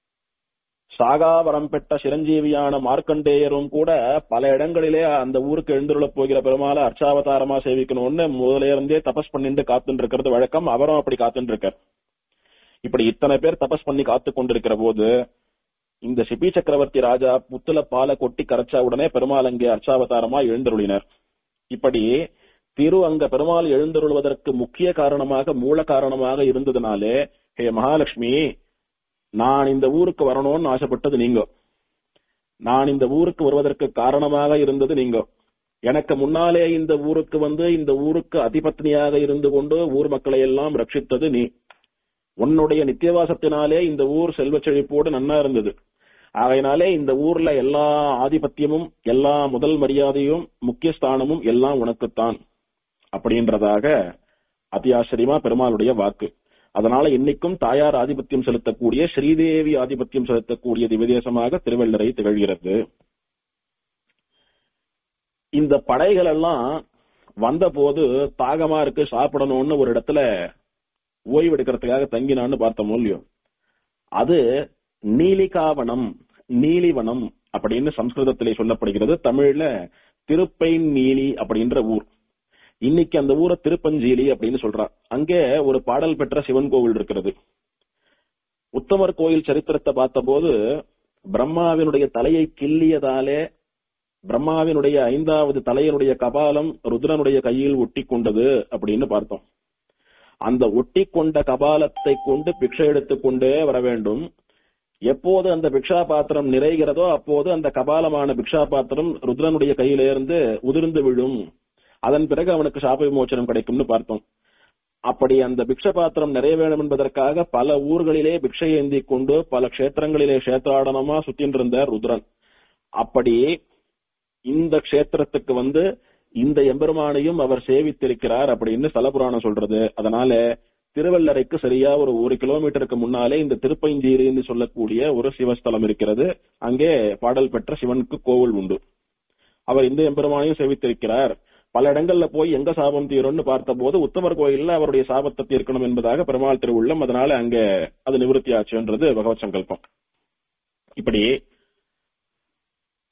சாகாவரம் பெற்ற சிரஞ்சீவியான மார்க்கண்டேயரும் கூட பல இடங்களிலே அந்த ஊருக்கு எழுந்துள்ளப் போகிற பெருமாளை அர்ச்சாவதாரமா சேவிக்கணும்னு முதல்ல இருந்தே தபஸ் பண்ணிட்டு காத்துட்டு இருக்கிறது வழக்கம் அவரும் அப்படி காத்துட்டு இருக்கார் இப்படி இத்தனை பேர் தபஸ் பண்ணி காத்து கொண்டிருக்கிற போது இந்த சிபி சக்கரவர்த்தி ராஜா புத்துல பாலை கொட்டி கரைச்சா உடனே பெருமாள் அங்கே அர்ச்சாவதாரமா எழுந்தருளினர் இப்படி திரு அங்க பெருமாள் எழுந்தருள்வதற்கு முக்கிய காரணமாக மூல காரணமாக இருந்ததுனாலே ஹே மகாலட்சுமி நான் இந்த ஊருக்கு வரணும்னு ஆசைப்பட்டது நீங்க நான் இந்த ஊருக்கு வருவதற்கு காரணமாக இருந்தது நீங்க எனக்கு முன்னாலே இந்த ஊருக்கு வந்து இந்த ஊருக்கு அதிபத்னியாக இருந்து கொண்டு ஊர் மக்களை எல்லாம் ரட்சித்தது நீ உன்னுடைய நித்தியவாசத்தினாலே இந்த ஊர் செல்வச் செழிப்போடு நன்னா இருந்தது ஆகையினாலே இந்த ஊர்ல எல்லா ஆதிபத்தியமும் எல்லா முதல் மரியாதையும் முக்கிய ஸ்தானமும் எல்லாம் உனக்குத்தான் அப்படின்றதாக அதி ஆச்சரியமா பெருமாளுடைய வாக்கு அதனால இன்னைக்கும் தாயார் ஆதிபத்தியம் செலுத்தக்கூடிய ஸ்ரீதேவி ஆதிபத்தியம் செலுத்தக்கூடிய திவ்யதேசமாக திருவள்ளரை திகழ்கிறது இந்த படைகள் எல்லாம் வந்த போது தாகமா இருக்கு சாப்பிடணும்னு ஒரு இடத்துல ஓய்வு எடுக்கிறதுக்காக தங்கினான்னு பார்த்தோம் இல்லையோ அது நீலிகாவனம் நீலிவனம் அப்படின்னு சம்ஸ்கிருதத்திலே சொல்லப்படுகிறது தமிழ்ல திருப்பை நீலி அப்படின்ற ஊர் இன்னைக்கு அந்த ஊரை திருப்பஞ்சீலி அப்படின்னு சொல்றான் அங்கே ஒரு பாடல் பெற்ற சிவன் கோவில் இருக்கிறது உத்தமர் கோயில் சரித்திரத்தை பார்த்தபோது பிரம்மாவினுடைய தலையை கிள்ளியதாலே பிரம்மாவினுடைய ஐந்தாவது தலையினுடைய கபாலம் ருத்ரனுடைய கையில் ஒட்டி கொண்டது அப்படின்னு பார்த்தோம் அந்த ஒட்டி கொண்ட கபாலத்தை கொண்டு பிக்ஷை எடுத்துக்கொண்டே வர வேண்டும் எப்போது அந்த பிக்ஷா பாத்திரம் நிறைகிறதோ அப்போது அந்த கபாலமான பிக்ஷா பாத்திரம் ருத்ரனுடைய கையிலிருந்து உதிர்ந்து விழும் அதன் பிறகு அவனுக்கு சாப விமோச்சனம் கிடைக்கும்னு பார்த்தோம் அப்படி அந்த பிக்ஷ பாத்திரம் நிறைய வேணும் என்பதற்காக பல ஊர்களிலே பிக்ஷை ஏந்தி கொண்டு பல க்ஷேத்திரங்களிலே கஷேத்ராடனமா சுத்தின் இருந்தார் ருத்ரன் அப்படி இந்த க்ஷேத்திரத்துக்கு வந்து இந்த எம்பெருமானையும் அவர் சேவித்திருக்கிறார் அப்படின்னு ஸ்தலபுராணம் சொல்றது அதனால திருவள்ளரைக்கு சரியா ஒரு ஒரு கிலோமீட்டருக்கு முன்னாலே இந்த திருப்பைஞ்சீரின்னு சொல்லக்கூடிய ஒரு சிவஸ்தலம் இருக்கிறது அங்கே பாடல் பெற்ற சிவனுக்கு கோவில் உண்டு அவர் இந்த எம்பெருமானையும் சேவித்திருக்கிறார் பல இடங்கள்ல போய் எங்க சாபம் தீரும்னு பார்த்தபோது உத்தமர் கோயில்ல அவருடைய சாபத்தை தீர்க்கணும் என்பதாக பெருமாள் திருவுள்ளம் அதனால அங்க அது நிவர்த்தி ஆச்சுன்றது பகவத் சங்கல்பம் இப்படி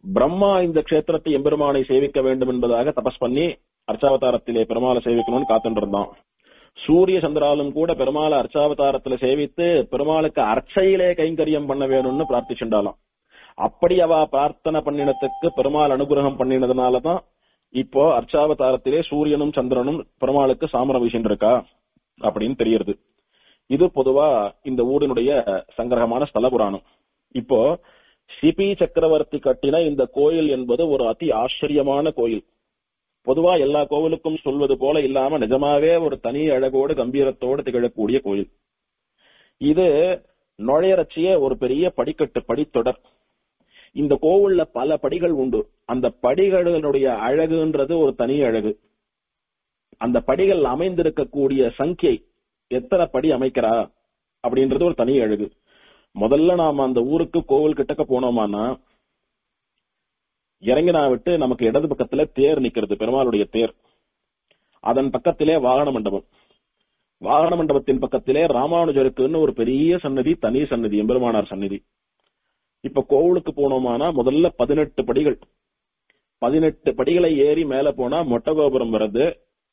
பிரம்மா இந்த க்ஷேத்திரத்தை எம்பெருமானை சேவிக்க வேண்டும் என்பதாக தபஸ் பண்ணி அர்ச்சாவதாரத்திலே பெருமாளை சேவிக்கணும்னு காத்துட்டு இருந்தான் சூரிய சந்திராலும் கூட பெருமாளை அர்ச்சாவதாரத்துல சேவித்து பெருமாளுக்கு அர்ச்சையிலே கைங்கரியம் பண்ண வேணும்னு பிரார்த்திச்சுண்டாலாம் அப்படி அவ பிரார்த்தனை பண்ணினத்துக்கு பெருமாள் அனுகிரகம் பண்ணினதுனாலதான் இப்போ அர்ச்சாவதாரத்திலே சூரியனும் சந்திரனும் பெருமாளுக்கு சாமரம் வீசின்னு இருக்கா அப்படின்னு தெரியுது இது பொதுவா இந்த ஊரினுடைய சங்கிரகமான ஸ்தல புராணம் இப்போ சிபி சக்கரவர்த்தி கட்டின இந்த கோயில் என்பது ஒரு அதி ஆச்சரியமான கோயில் பொதுவா எல்லா கோவிலுக்கும் சொல்வது போல இல்லாம நிஜமாவே ஒரு தனி அழகோடு கம்பீரத்தோடு திகழக்கூடிய கோயில் இது நுழையறச்சியே ஒரு பெரிய படிக்கட்டு படித்தொடர் இந்த கோவில்ல பல படிகள் உண்டு அந்த படிகளுடைய அழகுன்றது ஒரு தனி அழகு அந்த படிகள் அமைந்திருக்கக்கூடிய சங்கியை எத்தனை படி அமைக்கிறா அப்படின்றது ஒரு தனி அழகு முதல்ல நாம அந்த ஊருக்கு கோவில் கிட்டக்க போனோமானா இறங்கினா விட்டு நமக்கு இடது பக்கத்துல தேர் நிக்கிறது பெருமாளுடைய தேர் அதன் பக்கத்திலே வாகன மண்டபம் வாகன மண்டபத்தின் பக்கத்திலே ராமானுஜருக்குன்னு ஒரு பெரிய சன்னதி தனி சன்னதி எம்பெருமானார் சன்னதி இப்ப கோவிலுக்கு போனோமானா முதல்ல பதினெட்டு படிகள் பதினெட்டு படிகளை ஏறி மேல போனா மொட்டை கோபுரம் வருது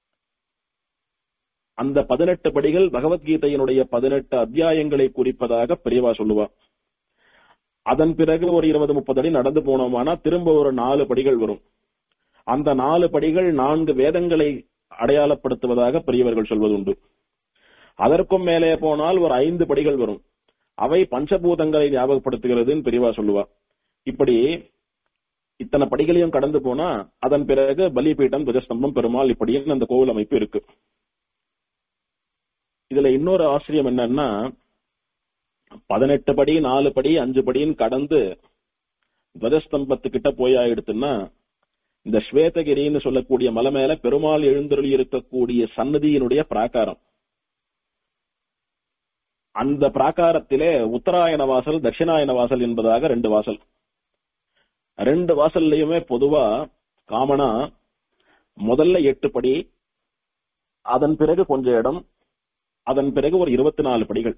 அந்த பதினெட்டு படிகள் பகவத்கீதையினுடைய பதினெட்டு அத்தியாயங்களை குறிப்பதாக பெரியவா சொல்லுவா அதன் பிறகு ஒரு இருபது முப்பது அடி நடந்து போனோமானா திரும்ப ஒரு நாலு படிகள் வரும் அந்த நாலு படிகள் நான்கு வேதங்களை அடையாளப்படுத்துவதாக பெரியவர்கள் சொல்வது உண்டு அதற்கும் மேலே போனால் ஒரு ஐந்து படிகள் வரும் அவை பஞ்சபூதங்களை ஞாபகப்படுத்துகிறதுன்னு பெரியவா சொல்லுவா இப்படி இத்தனை படிகளையும் கடந்து போனா அதன் பிறகு பலிபீட்டம் துவஜஸ்தம்பம் பெருமாள் இப்படின்னு அந்த கோவில் அமைப்பு இருக்கு இதுல இன்னொரு ஆச்சரியம் என்னன்னா பதினெட்டு படி நாலு படி அஞ்சு படின்னு கடந்து துவஜஸ்தம்பத்துக்கிட்ட போய் ஆயிடுத்துன்னா இந்த ஸ்வேதகிரின்னு சொல்லக்கூடிய மலை மேல பெருமாள் எழுந்தருளி இருக்கக்கூடிய சன்னதியினுடைய பிராகாரம் அந்த பிராகாரத்திலே உத்தராயண வாசல் தட்சிணாயன வாசல் என்பதாக ரெண்டு வாசல் ரெண்டு வாசல்லையுமே பொதுவா காமனா முதல்ல எட்டு படி அதன் பிறகு கொஞ்சம் இடம் அதன் பிறகு ஒரு இருபத்தி நாலு படிகள்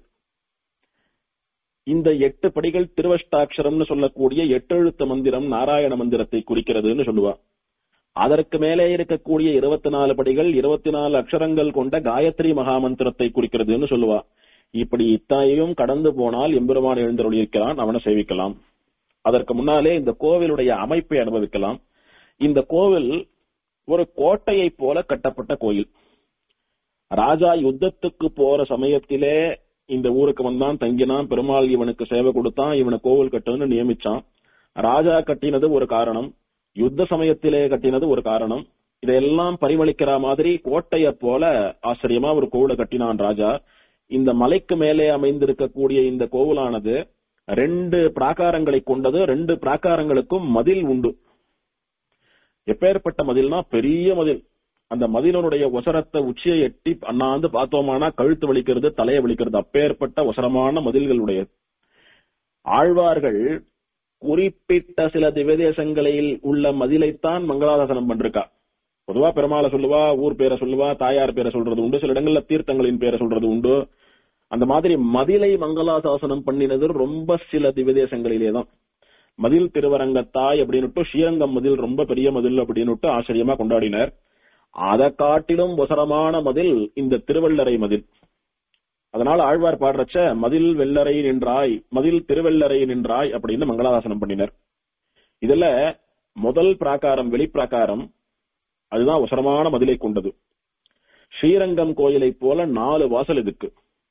இந்த எட்டு படிகள் திருவஷ்டாட்சரம்னு சொல்லக்கூடிய எட்டெழுத்து மந்திரம் நாராயண மந்திரத்தை குறிக்கிறதுன்னு சொல்லுவா அதற்கு மேலே இருக்கக்கூடிய இருபத்தி நாலு படிகள் இருபத்தி நாலு அக்ஷரங்கள் கொண்ட காயத்ரி மகாமந்திரத்தை குறிக்கிறதுன்னு சொல்லுவா இப்படி இத்தனையும் கடந்து போனால் எம்பெருமான் எழுந்தருளி இருக்கிறான் அவனை சேவிக்கலாம் அதற்கு முன்னாலே இந்த கோவிலுடைய அமைப்பை அனுபவிக்கலாம் இந்த கோவில் ஒரு கோட்டையை போல கட்டப்பட்ட கோயில் ராஜா யுத்தத்துக்கு போற சமயத்திலே இந்த ஊருக்கு வந்தான் தங்கினான் பெருமாள் இவனுக்கு சேவை கொடுத்தான் இவனை கோவில் கட்டுன்னு நியமிச்சான் ராஜா கட்டினது ஒரு காரணம் யுத்த சமயத்திலே கட்டினது ஒரு காரணம் இதையெல்லாம் பரிமளிக்கிற மாதிரி கோட்டைய போல ஆச்சரியமா ஒரு கோவிலை கட்டினான் ராஜா இந்த மலைக்கு மேலே அமைந்திருக்கக்கூடிய இந்த கோவிலானது ரெண்டு பிராகாரங்களை கொண்டது ரெண்டு பிராகாரங்களுக்கும் மதில் உண்டு எப்பேற்பட்ட மதில்னா பெரிய மதில் அந்த மதிலனுடைய ஒசரத்தை உச்சியை எட்டி அண்ணாந்து பார்த்தோமானா கழுத்து வலிக்கிறது தலையை வலிக்கிறது அப்பேற்பட்ட ஒசரமான மதில்களுடைய ஆழ்வார்கள் குறிப்பிட்ட சில திவதேசங்களில் உள்ள மதிலைத்தான் மங்களாதாசனம் பண்றா பொதுவா பெருமாளை சொல்லுவா ஊர் பேரை சொல்லுவா தாயார் பேரை சொல்றது உண்டு சில இடங்கள்ல தீர்த்தங்களின் பேரை சொல்றது உண்டு அந்த மாதிரி மதிலை மங்களாசாசனம் பண்ணினது ரொம்ப சில திவதேசங்களிலே தான் மதில் திருவரங்கத்தாய் அப்படின்னுட்டு ஸ்ரீரங்கம் மதில் ரொம்ப பெரிய மதில் அப்படின்னுட்டு ஆச்சரியமா கொண்டாடினர் அதை காட்டிலும் ஒசரமான மதில் இந்த திருவள்ளரை மதில் அதனால ஆழ்வார் பாடுறச்ச மதில் வெள்ளரை நின்றாய் மதில் திருவெள்ளரை நின்றாய் அப்படின்னு மங்களாதாசனம் பண்ணினர் இதுல முதல் பிராகாரம் வெளிப்பிராகாரம் அதுதான் உசரமான மதிலை கொண்டது ஸ்ரீரங்கம் கோயிலை போல நாலு வாசல் இதுக்கு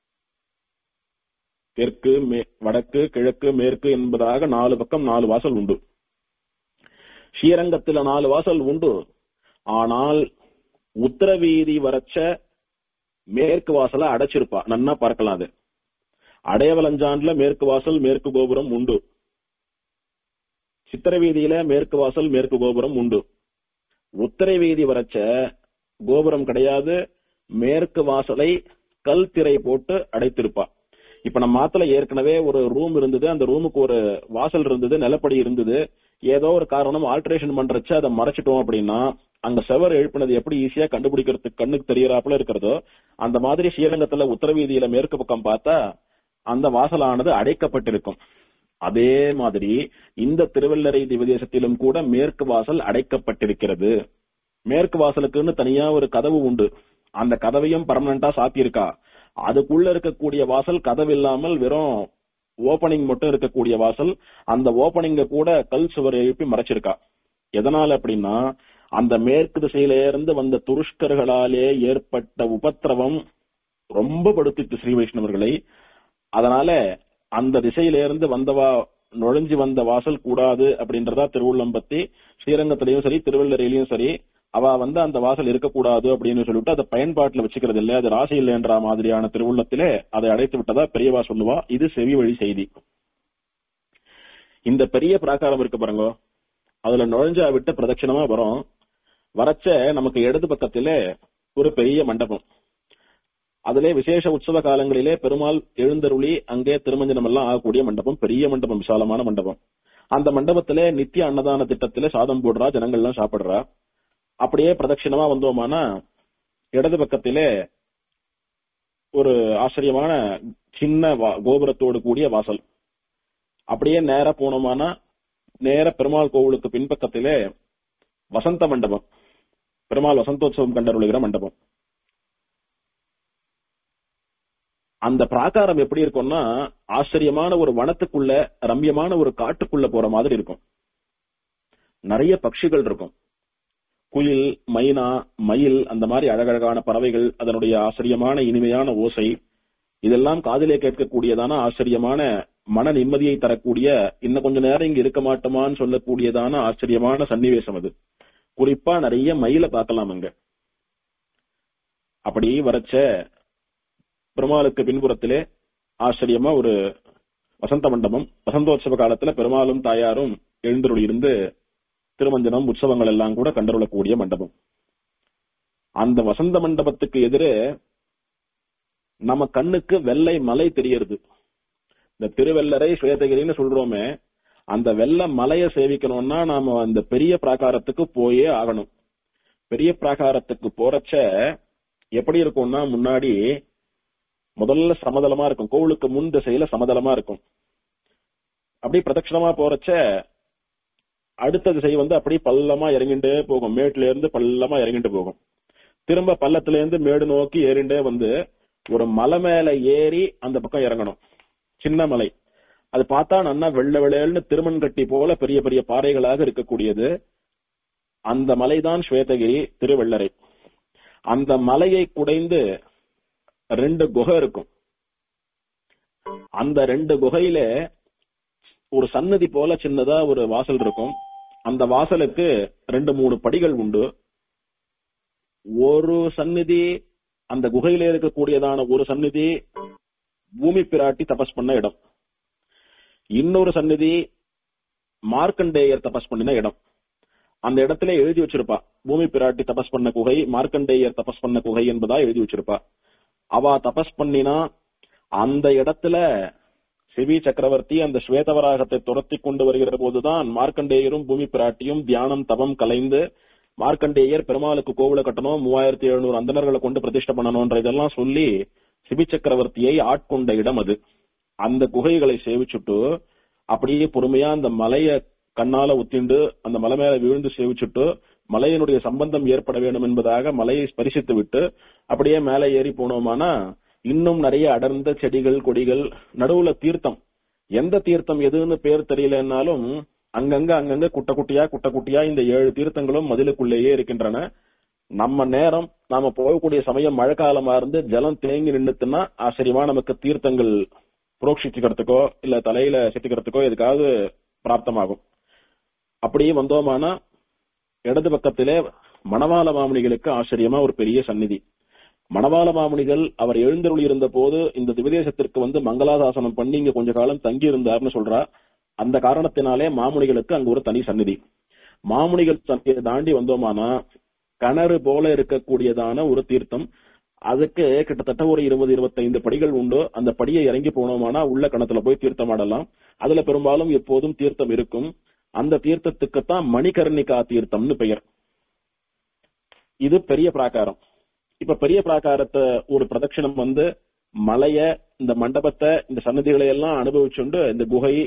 தெற்கு வடக்கு கிழக்கு மேற்கு என்பதாக நாலு பக்கம் நாலு வாசல் உண்டு ஸ்ரீரங்கத்துல நாலு வாசல் உண்டு ஆனால் உத்தரவீதி வரச்ச மேற்கு வாசலை அடைச்சிருப்பா நன்னா பார்க்கலாம் அது அடையவலஞ்சான்ல மேற்கு வாசல் மேற்கு கோபுரம் உண்டு சித்திர வீதியில மேற்கு வாசல் மேற்கு கோபுரம் உண்டு உத்தரை வீதி வரச்ச கோபுரம் கிடையாது மேற்கு வாசலை கல் திரை போட்டு அடைத்திருப்பா இப்ப நம்ம மாத்துல ஏற்கனவே ஒரு ரூம் இருந்தது அந்த ரூமுக்கு ஒரு வாசல் இருந்தது நிலப்படி இருந்தது ஏதோ ஒரு காரணம் ஆல்ட்ரேஷன் பண்றச்ச அதை மறைச்சிட்டோம் அப்படின்னா அங்க செவர் எழுப்பினது எப்படி ஈஸியா கண்டுபிடிக்கிறதுக்கு கண்ணுக்கு தெரியறாப்புல இருக்கிறதோ அந்த மாதிரி ஸ்ரீரங்கத்துல உத்தரவீதியில மேற்கு பக்கம் பார்த்தா அந்த வாசலானது அடைக்கப்பட்டிருக்கும் அதே மாதிரி இந்த திருவல்லரை திவதேசத்திலும் கூட மேற்கு வாசல் அடைக்கப்பட்டிருக்கிறது மேற்கு வாசலுக்குன்னு தனியா ஒரு கதவு உண்டு அந்த கதவையும் பர்மனண்டா சாத்தியிருக்கா அதுக்குள்ள இருக்கக்கூடிய வாசல் கதவு இல்லாமல் வெறும் ஓபனிங் மட்டும் இருக்கக்கூடிய வாசல் அந்த ஓபனிங்க கூட கல் சுவர் எழுப்பி மறைச்சிருக்கா எதனால அப்படின்னா அந்த மேற்கு திசையில இருந்து வந்த துருஷ்கர்களாலே ஏற்பட்ட உபத்திரவம் ரொம்ப படுத்திட்டு ஸ்ரீ வைஷ்ணவர்களை அதனால அந்த திசையில இருந்து வந்தவா நுழைஞ்சு வந்த வாசல் கூடாது அப்படின்றதா திருவுள்ளம்பத்தி ஸ்ரீரங்கத்திலையும் சரி திருவள்ளரையிலயும் சரி அவ வந்து அந்த வாசல் இருக்கக்கூடாது அப்படின்னு சொல்லிட்டு அதை பயன்பாட்டுல வச்சுக்கிறது இல்ல அது ராசி இல்லைன்ற மாதிரியான திருவுள்ளத்திலே அதை அடைத்து விட்டதா பெரியவா சொல்லுவா இது செவி வழி செய்தி இந்த பெரிய பிராகாரம் இருக்கு பாருங்க அதுல நுழைஞ்சா விட்டு பிரதட்சிணமா வரும் வரச்ச நமக்கு இடது பக்கத்திலே ஒரு பெரிய மண்டபம் அதிலே விசேஷ உற்சவ காலங்களிலே பெருமாள் எழுந்தருளி அங்கே திருமஞ்சனம் எல்லாம் ஆகக்கூடிய மண்டபம் பெரிய மண்டபம் விசாலமான மண்டபம் அந்த மண்டபத்திலே நித்திய அன்னதான திட்டத்திலே சாதம் போடுறா ஜனங்கள் எல்லாம் சாப்பிடுறா அப்படியே பிரதட்சிணமா வந்தோமானா இடது பக்கத்திலே ஒரு ஆச்சரியமான சின்ன வா- கோபுரத்தோடு கூடிய வாசல் அப்படியே நேரா போனோமானா நேர பெருமாள் கோவிலுக்கு பின்பக்கத்திலே வசந்த மண்டபம் பெருமாள் வசந்தோத்சவம் கண்டருளுகிற மண்டபம் அந்த பிராகாரம் எப்படி இருக்கும்னா ஆச்சரியமான ஒரு வனத்துக்குள்ள ரம்யமான ஒரு காட்டுக்குள்ள போற மாதிரி இருக்கும் நிறைய பட்சிகள் இருக்கும் குயில் மைனா மயில் அந்த மாதிரி அழகழகான பறவைகள் அதனுடைய ஆச்சரியமான இனிமையான ஓசை இதெல்லாம் காதிலே கேட்கக்கூடியதான ஆச்சரியமான மன நிம்மதியை தரக்கூடிய இன்னும் கொஞ்ச நேரம் இங்க இருக்க மாட்டோமான்னு சொல்லக்கூடியதான ஆச்சரியமான சன்னிவேசம் அது குறிப்பா நிறைய மயிலை பார்க்கலாம் அங்க அப்படி வரச்ச பெருமாளுக்கு பின்புறத்திலே ஆச்சரியமா ஒரு வசந்த மண்டபம் வசந்தோற்சவ காலத்துல பெருமாளும் தாயாரும் எழுந்தருளி இருந்து திருமஞ்சனம் உற்சவங்கள் எல்லாம் கூட கண்டருளக்கூடிய மண்டபம் அந்த வசந்த மண்டபத்துக்கு எதிரே நம்ம கண்ணுக்கு வெள்ளை மலை தெரியறது இந்த திருவெல்லரை ஸ்வேதகிரின்னு சொல்றோமே அந்த வெள்ளை மலையை சேவிக்கணும்னா நாம அந்த பெரிய பிராகாரத்துக்கு போயே ஆகணும் பெரிய பிராகாரத்துக்கு போறச்ச எப்படி இருக்கும்னா முன்னாடி முதல்ல சமதளமா இருக்கும் கோவிலுக்கு முன் திசையில சமதளமா இருக்கும் அப்படி பிரதட்சணமா போறச்ச அடுத்த திசை வந்து அப்படியே பள்ளமா இறங்கிட்டே போகும் மேட்ல இருந்து பள்ளமா இறங்கிட்டு போகும் திரும்ப பள்ளத்துல இருந்து மேடு நோக்கி ஏறிண்டே வந்து ஒரு மலை மேல ஏறி அந்த பக்கம் இறங்கணும் சின்ன மலை அது பார்த்தா நன்னா வெள்ளை வெள்ளையல்னு திருமண் கட்டி போல பெரிய பெரிய பாறைகளாக இருக்கக்கூடியது அந்த மலைதான் ஸ்வேதகிரி திருவெள்ளரை அந்த மலையை குடைந்து ரெண்டு குகை இருக்கும் அந்த ரெண்டு குகையில ஒரு சன்னதி போல சின்னதா ஒரு வாசல் இருக்கும் அந்த வாசலுக்கு ரெண்டு மூணு படிகள் உண்டு ஒரு சந்நிதி அந்த குகையில இருக்கக்கூடியதான ஒரு சந்நிதி பூமி பிராட்டி தபஸ் பண்ண இடம் இன்னொரு சந்நிதி மார்க்கண்டேயர் தபஸ் பண்ணின இடம் அந்த இடத்துல எழுதி வச்சிருப்பா பூமி பிராட்டி தபஸ் பண்ண குகை மார்க்கண்டேயர் தபஸ் பண்ண குகை என்பதா எழுதி வச்சிருப்பா அவ தபஸ் பண்ணினா அந்த இடத்துல சிவி சக்கரவர்த்தி அந்த ஸ்வேதவராகத்தை துரத்தி கொண்டு வருகிற போதுதான் மார்க்கண்டேயரும் பூமி பிராட்டியும் தியானம் தபம் கலைந்து மார்க்கண்டேயர் பெருமாளுக்கு கோவில கட்டணும் மூவாயிரத்தி எழுநூறு அந்தணர்களை கொண்டு பிரதிஷ்டை பண்ணணும்ன்ற இதெல்லாம் சொல்லி சிபி சக்கரவர்த்தியை ஆட்கொண்ட இடம் அது அந்த குகைகளை சேவிச்சுட்டு அப்படியே பொறுமையா அந்த மலைய கண்ணால உத்திண்டு அந்த மலை மேல விழுந்து சேவிச்சுட்டு மலையினுடைய சம்பந்தம் ஏற்பட வேண்டும் என்பதாக மலையை ஸ்பரிசித்து விட்டு அப்படியே மேலே ஏறி போனோமானா இன்னும் நிறைய அடர்ந்த செடிகள் கொடிகள் நடுவுல தீர்த்தம் எந்த தீர்த்தம் எதுன்னு பேர் தெரியலன்னாலும் அங்கங்க அங்கங்க குட்ட குட்டியா குட்ட குட்டியா இந்த ஏழு தீர்த்தங்களும் மதிலுக்குள்ளேயே இருக்கின்றன நம்ம நேரம் நாம போகக்கூடிய சமயம் மழை காலமா இருந்து ஜலம் தேங்கி நின்னுத்துன்னா ஆச்சரியமா நமக்கு தீர்த்தங்கள் புரோக்ஷிச்சுக்கிறதுக்கோ இல்ல தலையில சித்திக்கிறதுக்கோ எதுக்காவது பிராப்தமாகும் அப்படியே வந்தோமானா இடது பக்கத்திலே மணவாள மாமுனிகளுக்கு ஆச்சரியமா ஒரு பெரிய சந்நிதி மணவாள மாமுனிகள் அவர் எழுந்தருளி இருந்த போது இந்த திவதேசத்திற்கு வந்து மங்களாசாசனம் பண்ணி இங்க கொஞ்ச காலம் தங்கி இருந்தார்னு சொல்றா அந்த காரணத்தினாலே மாமுனிகளுக்கு அங்க ஒரு தனி சந்நிதி மாமுனிகள் சந்நிதியை தாண்டி வந்தோமானா கிணறு போல இருக்கக்கூடியதான ஒரு தீர்த்தம் அதுக்கு கிட்டத்தட்ட ஒரு இருபது இருபத்தைந்து படிகள் உண்டு அந்த படியை இறங்கி போனோமானா உள்ள கணத்துல போய் தீர்த்தம் ஆடலாம் அதுல பெரும்பாலும் எப்போதும் தீர்த்தம் இருக்கும் அந்த தீர்த்தத்துக்குத்தான் மணிகர்ணிகா தீர்த்தம்னு பெயர் இது பெரிய பிராகாரம் இப்ப பெரிய பிராகாரத்தை ஒரு பிரதட்சிணம் வந்து மலைய இந்த மண்டபத்தை இந்த சன்னதிகளை எல்லாம் அனுபவிச்சுண்டு இந்த குகை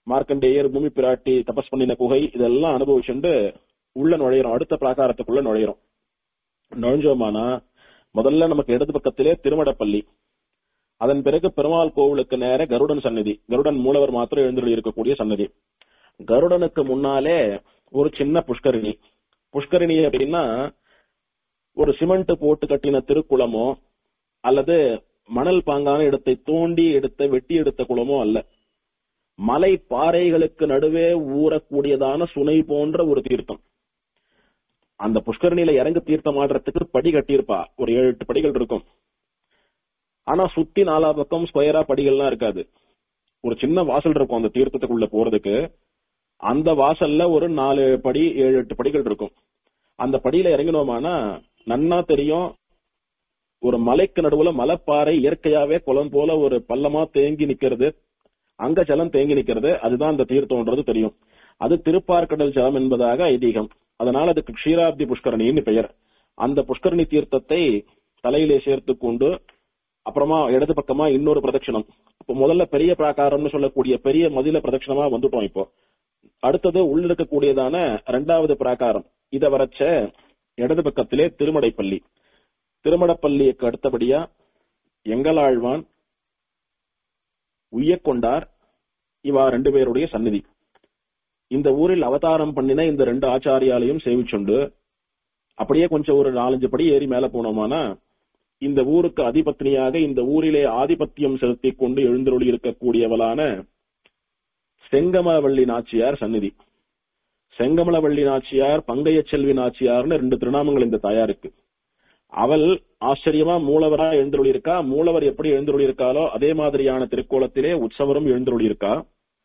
மார்க்கண்டேயர் பூமி பிராட்டி தபஸ் பண்ணின குகை இதெல்லாம் அனுபவிச்சுண்டு உள்ள நுழையிறோம் அடுத்த பிராகாரத்துக்குள்ள நுழையிறோம் நுழைஞ்சோமானா முதல்ல நமக்கு இடது பக்கத்திலே திருமடப்பள்ளி அதன் பிறகு பெருமாள் கோவிலுக்கு நேர கருடன் சன்னதி கருடன் மூலவர் மாத்திரம் எழுந்துள்ள இருக்கக்கூடிய சன்னதி கருடனுக்கு முன்னாலே ஒரு சின்ன புஷ்கரிணி புஷ்கரிணி அப்படின்னா ஒரு சிமெண்ட் போட்டு கட்டின திருக்குளமோ அல்லது மணல் பாங்கான இடத்தை தோண்டி எடுத்த வெட்டி எடுத்த குளமோ அல்ல மலை பாறைகளுக்கு நடுவே ஊறக்கூடியதான சுனை போன்ற ஒரு தீர்த்தம் அந்த புஷ்கரணியில இறங்கு தீர்த்தம் ஆடுறதுக்கு படி கட்டியிருப்பா ஒரு ஏழு எட்டு படிகள் இருக்கும் ஆனா சுத்தி நாலா பக்கம் ஸ்கொயரா படிகள்லாம் இருக்காது ஒரு சின்ன வாசல் இருக்கும் அந்த தீர்த்தத்துக்குள்ள போறதுக்கு அந்த வாசல்ல ஒரு நாலு படி ஏழு எட்டு படிகள் இருக்கும் அந்த படியில இறங்கினோமானா நன்னா தெரியும் ஒரு மலைக்கு நடுவுல மலைப்பாறை இயற்கையாவே குளம் போல ஒரு பள்ளமா தேங்கி நிக்கிறது அங்க ஜலம் தேங்கி நிக்கிறது அதுதான் அந்த தீர்த்தம்ன்றது தெரியும் அது திருப்பார்கடல் ஜலம் என்பதாக ஐதீகம் அதனால அதுக்கு க்ஷீராப்தி புஷ்கரணின்னு பெயர் அந்த புஷ்கரணி தீர்த்தத்தை தலையிலே சேர்த்து கொண்டு அப்புறமா இடது பக்கமா இன்னொரு பிரதட்சணம் இப்போ முதல்ல பெரிய பிராகாரம்னு சொல்லக்கூடிய பெரிய மதில பிரதட்சணமா வந்துட்டோம் இப்போ அடுத்தது உள்ள இருக்கக்கூடியதான இரண்டாவது பிராகாரம் இத வரைச்ச இடது பக்கத்திலே திருமடைப்பள்ளி திருமடப்பள்ளிக்கு அடுத்தபடியா எங்களாழ்வான் உய்யக்கொண்டார் இவா ரெண்டு பேருடைய சந்நிதி இந்த ஊரில் அவதாரம் பண்ணின இந்த ரெண்டு ஆச்சாரியாலையும் சேவிச்சுண்டு அப்படியே கொஞ்சம் ஒரு நாலஞ்சு படி ஏறி மேல போனோமானா இந்த ஊருக்கு அதிபத்னியாக இந்த ஊரிலே ஆதிபத்தியம் செலுத்திக் கொண்டு எழுந்தருளி இருக்கக்கூடியவளான செங்கமவள்ளி நாச்சியார் சந்நிதி செங்கமலவள்ளி நாச்சியார் பங்கைய செல்வி நாச்சியார்னு ரெண்டு திருநாமங்கள் இந்த தாயாருக்கு அவள் ஆச்சரியமா மூலவரா எழுந்தருளி இருக்கா மூலவர் எப்படி எழுந்தருளி இருக்காலோ அதே மாதிரியான திருக்கோலத்திலே உற்சவரும் எழுந்தருளி இருக்கா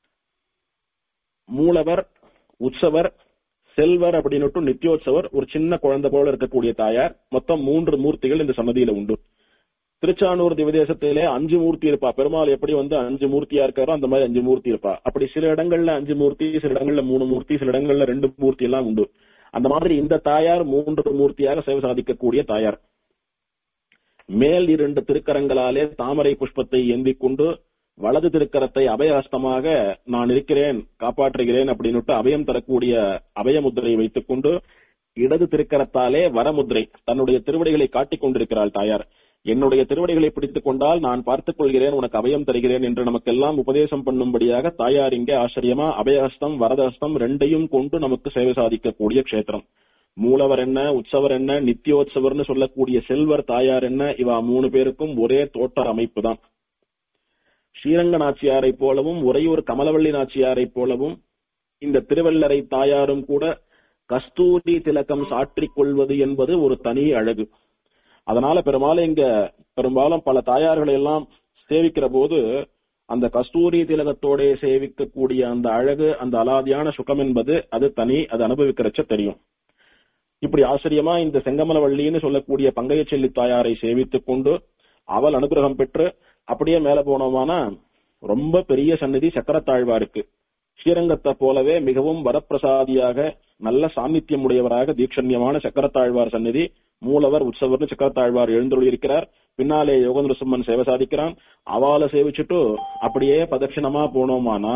மூலவர் உற்சவர் செல்வர் அப்படின்னுட்டு நித்யோத்சவர் ஒரு சின்ன குழந்தை போல இருக்கக்கூடிய தாயார் மொத்தம் மூன்று மூர்த்திகள் இந்த சன்னதியில உண்டு திருச்சானூர் திவதேசத்திலே அஞ்சு மூர்த்தி இருப்பா பெருமாள் எப்படி வந்து அஞ்சு மூர்த்தியா இருக்காரோ அந்த மாதிரி அஞ்சு மூர்த்தி இருப்பா அப்படி சில இடங்கள்ல அஞ்சு மூர்த்தி சில இடங்கள்ல மூணு மூர்த்தி சில இடங்கள்ல ரெண்டு மூர்த்தி எல்லாம் உண்டு அந்த மாதிரி இந்த தாயார் மூன்று மூர்த்தியாக சேவை சாதிக்கக்கூடிய தாயார் மேல் இரண்டு திருக்கரங்களாலே தாமரை புஷ்பத்தை ஏந்திக் கொண்டு வலது திருக்கரத்தை அபயஹஸ்தமாக நான் இருக்கிறேன் காப்பாற்றுகிறேன் அப்படின்னுட்டு அபயம் தரக்கூடிய அபயமுத்திரை வைத்துக் கொண்டு இடது திருக்கரத்தாலே வரமுத்திரை தன்னுடைய திருவடிகளை காட்டிக் கொண்டிருக்கிறாள் தாயார் என்னுடைய திருவடிகளை பிடித்துக் கொண்டால் நான் பார்த்துக் கொள்கிறேன் உனக்கு அபயம் தருகிறேன் என்று நமக்கெல்லாம் உபதேசம் பண்ணும்படியாக தாயார் இங்கே ஆச்சரியமா அபயஹஸ்தம் வரதஹஸ்தம் ரெண்டையும் கொண்டு நமக்கு சேவை சாதிக்கக்கூடிய க்ஷேத்திரம் மூலவர் என்ன உற்சவர் என்ன நித்தியோத்சவர்னு சொல்லக்கூடிய செல்வர் தாயார் என்ன இவா மூணு பேருக்கும் ஒரே தோட்ட அமைப்பு தான் ஸ்ரீரங்க நாச்சியாரை போலவும் உறையூர் கமலவள்ளி நாச்சியாரை போலவும் இந்த திருவள்ளரை தாயாரும் கூட கஸ்தூரி திலகம் சாற்றிக் கொள்வது என்பது ஒரு தனி அழகு அதனால பெரும்பாலும் இங்க பெரும்பாலும் பல தாயார்களை எல்லாம் சேவிக்கிற போது அந்த கஸ்தூரி திலகத்தோட சேவிக்கக்கூடிய அந்த அழகு அந்த அலாதியான சுகம் என்பது அது தனி அது அனுபவிக்கிறச்ச தெரியும் இப்படி ஆச்சரியமா இந்த செங்கமலவள்ளின்னு சொல்லக்கூடிய பங்கைய செல்லி தாயாரை சேவித்துக் கொண்டு அவள் அனுகிரகம் பெற்று அப்படியே மேல போனோமானா ரொம்ப பெரிய சந்நிதி சக்கரத்தாழ்வாருக்கு ஸ்ரீரங்கத்தை போலவே மிகவும் வரப்பிரசாதியாக நல்ல சாநித்தியம் உடையவராக தீட்சண்யமான சக்கரத்தாழ்வார் சந்நிதி மூலவர் உற்சவர்னு சக்கரத்தாழ்வார் எழுந்தருளி இருக்கிறார் பின்னாலே யோகேந்திர சும்மன் சேவை சாதிக்கிறான் அவால சேவிச்சுட்டு அப்படியே பிரதட்சிணமா போனோமானா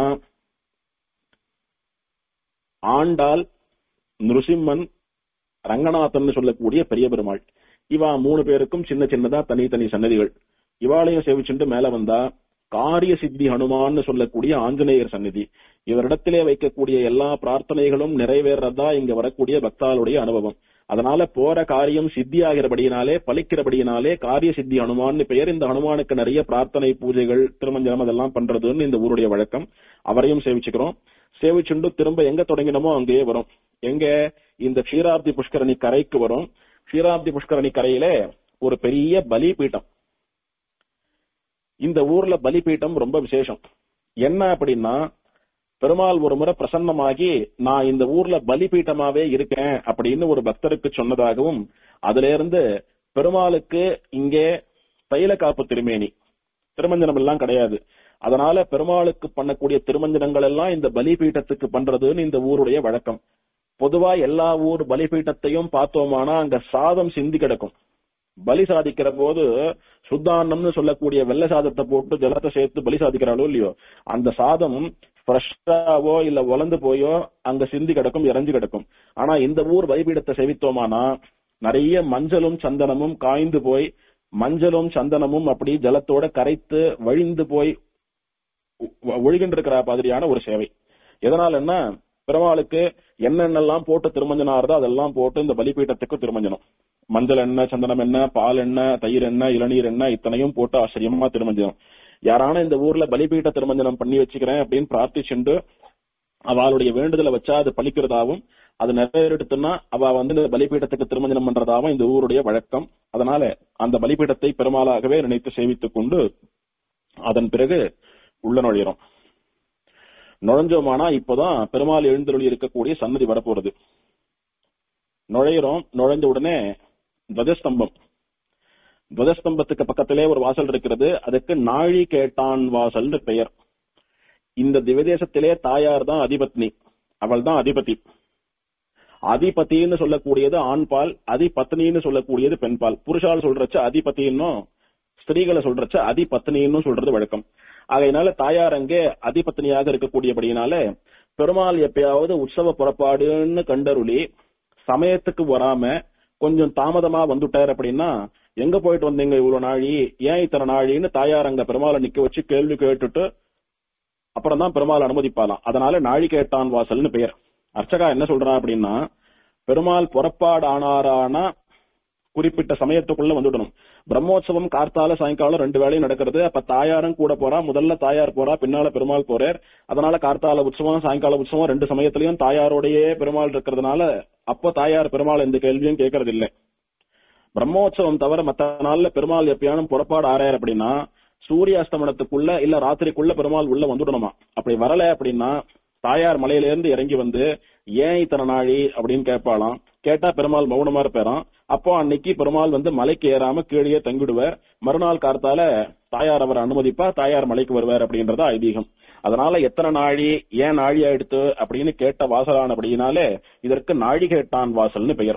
ஆண்டாள் நிருசிம்மன் ரங்கநாதன் சொல்லக்கூடிய பெரிய பெருமாள் இவா மூணு பேருக்கும் சின்ன சின்னதா தனித்தனி சன்னதிகள் இவாளையும் சேவிச்சுட்டு மேல வந்தா காரிய சித்தி ஹனுமான்னு சொல்லக்கூடிய ஆஞ்சநேயர் சந்நிதி இவரிடத்திலே வைக்கக்கூடிய எல்லா பிரார்த்தனைகளும் நிறைவேறதா இங்க வரக்கூடிய பக்தாளுடைய அனுபவம் அதனால போற காரியம் சித்தி ஆகிறபடியினாலே பலிக்கிறபடியினாலே காரிய சித்தி ஹனுமான்னு பெயர் இந்த ஹனுமானுக்கு நிறைய பிரார்த்தனை பூஜைகள் திருமஞ்சனம் அதெல்லாம் பண்றதுன்னு இந்த ஊருடைய வழக்கம் அவரையும் சேவிச்சுக்கிறோம் சேவிச்சுண்டு திரும்ப எங்க தொடங்கினமோ அங்கேயே வரும் எங்க இந்த க்ஷீராப்தி புஷ்கரணி கரைக்கு வரும் க்ஷீராப்தி புஷ்கரணி கரையில ஒரு பெரிய பலிபீட்டம் இந்த ஊர்ல பலிபீட்டம் ரொம்ப விசேஷம் என்ன அப்படின்னா பெருமாள் ஒரு முறை பிரசன்னமாகி நான் இந்த ஊர்ல பலிபீட்டமாவே இருக்கேன் அப்படின்னு ஒரு பக்தருக்கு சொன்னதாகவும் அதுல இருந்து பெருமாளுக்கு இங்கே தைல காப்பு திருமேனி திருமஞ்சனம் எல்லாம் கிடையாது அதனால பெருமாளுக்கு பண்ணக்கூடிய திருமஞ்சனங்கள் எல்லாம் இந்த பலிபீட்டத்துக்கு பண்றதுன்னு இந்த ஊருடைய வழக்கம் பொதுவா எல்லா ஊர் பலிபீட்டத்தையும் பார்த்தோமானா அங்க சாதம் சிந்தி கிடக்கும் பலி சாதிக்கிற போது சுத்தான்னம்னு சொல்லக்கூடிய வெள்ளை சாதத்தை போட்டு ஜலத்தை சேர்த்து பலி சாதிக்கிறாளோ இல்லையோ அந்த சாதம் ஃப்ரெஷ்ஷாவோ இல்ல உலர்ந்து போயோ அங்க சிந்தி கிடக்கும் இறஞ்சு கிடக்கும் ஆனா இந்த ஊர் பலிபீடத்தை செவித்தோமானா நிறைய மஞ்சளும் சந்தனமும் காய்ந்து போய் மஞ்சளும் சந்தனமும் அப்படி ஜலத்தோட கரைத்து வழிந்து போய் ஒ- ஒழுகின்ற இருக்கிற மாதிரியான ஒரு சேவை எதனாலன்னா பெருமாளுக்கு என்னென்னலாம் போட்டு திருமஞ்சனாருதோ அதெல்லாம் போட்டு இந்த பலிபீடத்துக்கு திருமஞ்சனம் மஞ்சள் எண்ணெய் சந்தனம் எண்ணெய் பால் எண்ணெய் தயிர் எண்ணெய் இளநீர் எண்ணெய் இத்தனையும் போட்டு ஆச்சரியமா திருமஞ்சனம் யாரான இந்த ஊர்ல பலிபீட திருமஞ்சனம் பண்ணி வச்சுக்கிறேன் அப்படின்னு பிரார்த்திச்சுண்டு அவளுடைய வேண்டுதலை வச்சா அது பலிக்கிறதாவும் அது நிறைவேறிட்டுன்னா அவ வந்து இந்த பலிபீடத்துக்கு திருமஞ்சனம் பண்றதாவும் இந்த ஊருடைய வழக்கம் அதனால அந்த பலிபீடத்தை பெருமாளாகவே நினைத்து சேவித்துக் கொண்டு அதன் பிறகு உள்ள நுழையிறோம் நுழைஞ்சோமானா இப்பதான் பெருமாள் எழுந்தருளி இருக்கக்கூடிய சன்னதி வரப்போறது நுழையிறோம் நுழைஞ்ச உடனே துவஜஸ்தம்பம் துவஜஸ்தம்பத்துக்கு பக்கத்திலே ஒரு வாசல் இருக்கிறது அதுக்கு நாழி கேட்டான் வாசல்னு பெயர் இந்த திவதேசத்திலே தாயார் தான் அதிபத்னி அவள் தான் அதிபதி அதிபதின்னு சொல்லக்கூடியது ஆண்பால் அதிபத்னின்னு சொல்லக்கூடியது பெண்பால் புருஷால் சொல்றச்ச அதிபதின்னும் ஸ்திரீகளை சொல்றச்ச அதிபத்னின்னு சொல்றது வழக்கம் ஆகையினால தாயார் அங்கே அதிபத்னியாக இருக்கக்கூடியபடியினால பெருமாள் எப்பயாவது உற்சவ புறப்பாடுன்னு கண்டருளி சமயத்துக்கு வராம கொஞ்சம் தாமதமா வந்துட்டார் அப்படின்னா எங்க போயிட்டு வந்தீங்க இவ்வளவு நாழி ஏன் இத்தனை நாழின்னு தாயார் அங்க பெருமாளை நிக்க வச்சு கேள்வி கேட்டுட்டு அப்புறம் தான் பெருமாள் அனுமதிப்பாலாம் அதனால நாழி கேட்டான் வாசல்னு பெயர் அர்ச்சகா என்ன சொல்றா அப்படின்னா பெருமாள் புறப்பாடு ஆனாரானா குறிப்பிட்ட சமயத்துக்குள்ள வந்துடணும் பிரம்மோற்சவம் கார்த்தால சாயங்காலம் ரெண்டு வேளையும் நடக்கிறது அப்ப தாயாரும் கூட போறா முதல்ல தாயார் போறா பின்னால பெருமாள் போறார் அதனால கார்த்தால உற்சவம் சாயங்கால உற்சவம் ரெண்டு சமயத்திலயும் தாயாரோடையே பெருமாள் இருக்கிறதுனால அப்ப தாயார் பெருமாள் எந்த கேள்வியும் கேட்கறது இல்ல பிரம்மோற்சவம் தவிர மத்த நாள்ல பெருமாள் எப்பயானும் புறப்பாடு ஆறார் அப்படின்னா சூரியாஸ்தமனத்துக்குள்ள இல்ல ராத்திரிக்குள்ள பெருமாள் உள்ள வந்துடணுமா அப்படி வரல அப்படின்னா தாயார் மலையில இருந்து இறங்கி வந்து ஏன் இத்தனை நாழி அப்படின்னு கேட்பாளாம் கேட்டா பெருமாள் மௌனமா இருப்பாராம் அப்போ அன்னைக்கு பெருமாள் வந்து மலைக்கு ஏறாம கீழே தங்கிடுவார் மறுநாள் கார்த்தால தாயார் அவர் அனுமதிப்பா தாயார் மலைக்கு வருவார் அப்படின்றத ஐதீகம் அதனால எத்தனை நாழி ஏன் நாழி ஆயிடுத்து அப்படின்னு கேட்ட வாசலானபடியினாலே இதற்கு நாழிகேட்டான் வாசல்னு பெயர்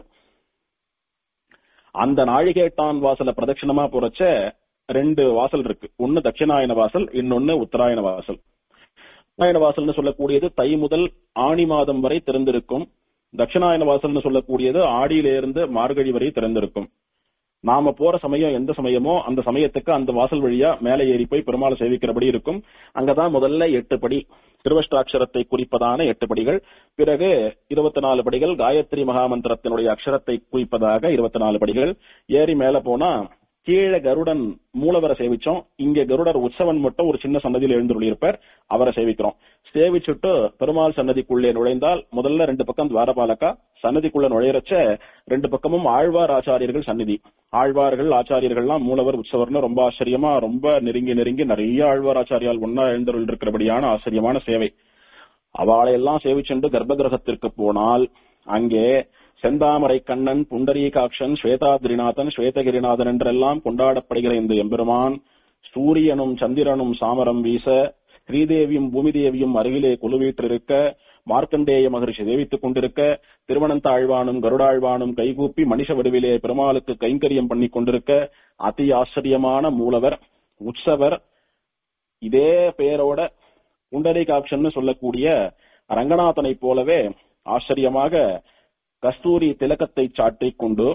அந்த நாழிகேட்டான் வாசல பிரதட்சிணமா போறச்ச ரெண்டு வாசல் இருக்கு ஒன்னு தட்சிணாயன வாசல் இன்னொன்னு உத்தராயண வாசல் உத்தராயண வாசல்னு சொல்லக்கூடியது தை முதல் ஆணி மாதம் வரை திறந்திருக்கும் தட்சிணாயன வாசல்னு சொல்லக்கூடியது ஆடியிலிருந்து மார்கழி வரை திறந்திருக்கும் நாம போற சமயம் எந்த சமயமோ அந்த சமயத்துக்கு அந்த வாசல் வழியா மேலே ஏறி போய் பெருமாளை சேவிக்கிறபடி இருக்கும் அங்கதான் முதல்ல எட்டு படி திருவஷ்டாட்சரத்தை குறிப்பதான எட்டு படிகள் பிறகு இருபத்தி நாலு படிகள் காயத்ரி மகாமந்திரத்தினுடைய அக்ஷரத்தை குறிப்பதாக இருபத்தி நாலு படிகள் ஏறி மேல போனா கீழே கருடன் மூலவரை சேவிச்சோம் இங்க கருடர் உற்சவன் மட்டும் ஒரு சின்ன சன்னதியில் எழுந்துள்ளிருப்பார் அவரை சேவிக்கிறோம் சேவிச்சுட்டு பெருமாள் சன்னதிக்குள்ளே நுழைந்தால் முதல்ல ரெண்டு பக்கம் துவாரபாலக்கா சன்னதிக்குள்ள நுழையறச்ச ரெண்டு பக்கமும் ஆழ்வார் ஆச்சாரியர்கள் சந்நிதி ஆழ்வார்கள் ஆச்சாரியர்கள்லாம் மூலவர் உற்சவர்னு ரொம்ப ஆச்சரியமா ரொம்ப நெருங்கி நெருங்கி நிறைய ஆழ்வார் ஆச்சாரியால் ஒன்னா எழுந்தருள் இருக்கிறபடியான ஆச்சரியமான சேவை அவளையெல்லாம் சேவிச்சுண்டு கர்ப்ப கிரகத்திற்கு போனால் அங்கே செந்தாமரை கண்ணன் புண்டரீகாட்சன் ஸ்வேதாத்ரிநாதன் ஸ்வேதகிரிநாதன் என்றெல்லாம் கொண்டாடப்படுகிற இந்த எம்பெருமான் சூரியனும் சந்திரனும் சாமரம் வீச ஸ்ரீதேவியும் பூமிதேவியும் அருகிலே குழுவீற்றிருக்க மார்க்கண்டேய மகரிஷி சேவித்துக் கொண்டிருக்க திருவனந்தாழ்வானும் கருடாழ்வானும் கைகூப்பி மனுஷ வடிவிலே பெருமாளுக்கு கைங்கரியம் பண்ணி கொண்டிருக்க அதி ஆச்சரியமான மூலவர் உற்சவர் இதே பெயரோட புண்டரீகாட்சன் சொல்லக்கூடிய ரங்கநாதனை போலவே ஆச்சரியமாக கஸ்தூரி திலக்கத்தை சாட்டிக் கொண்டு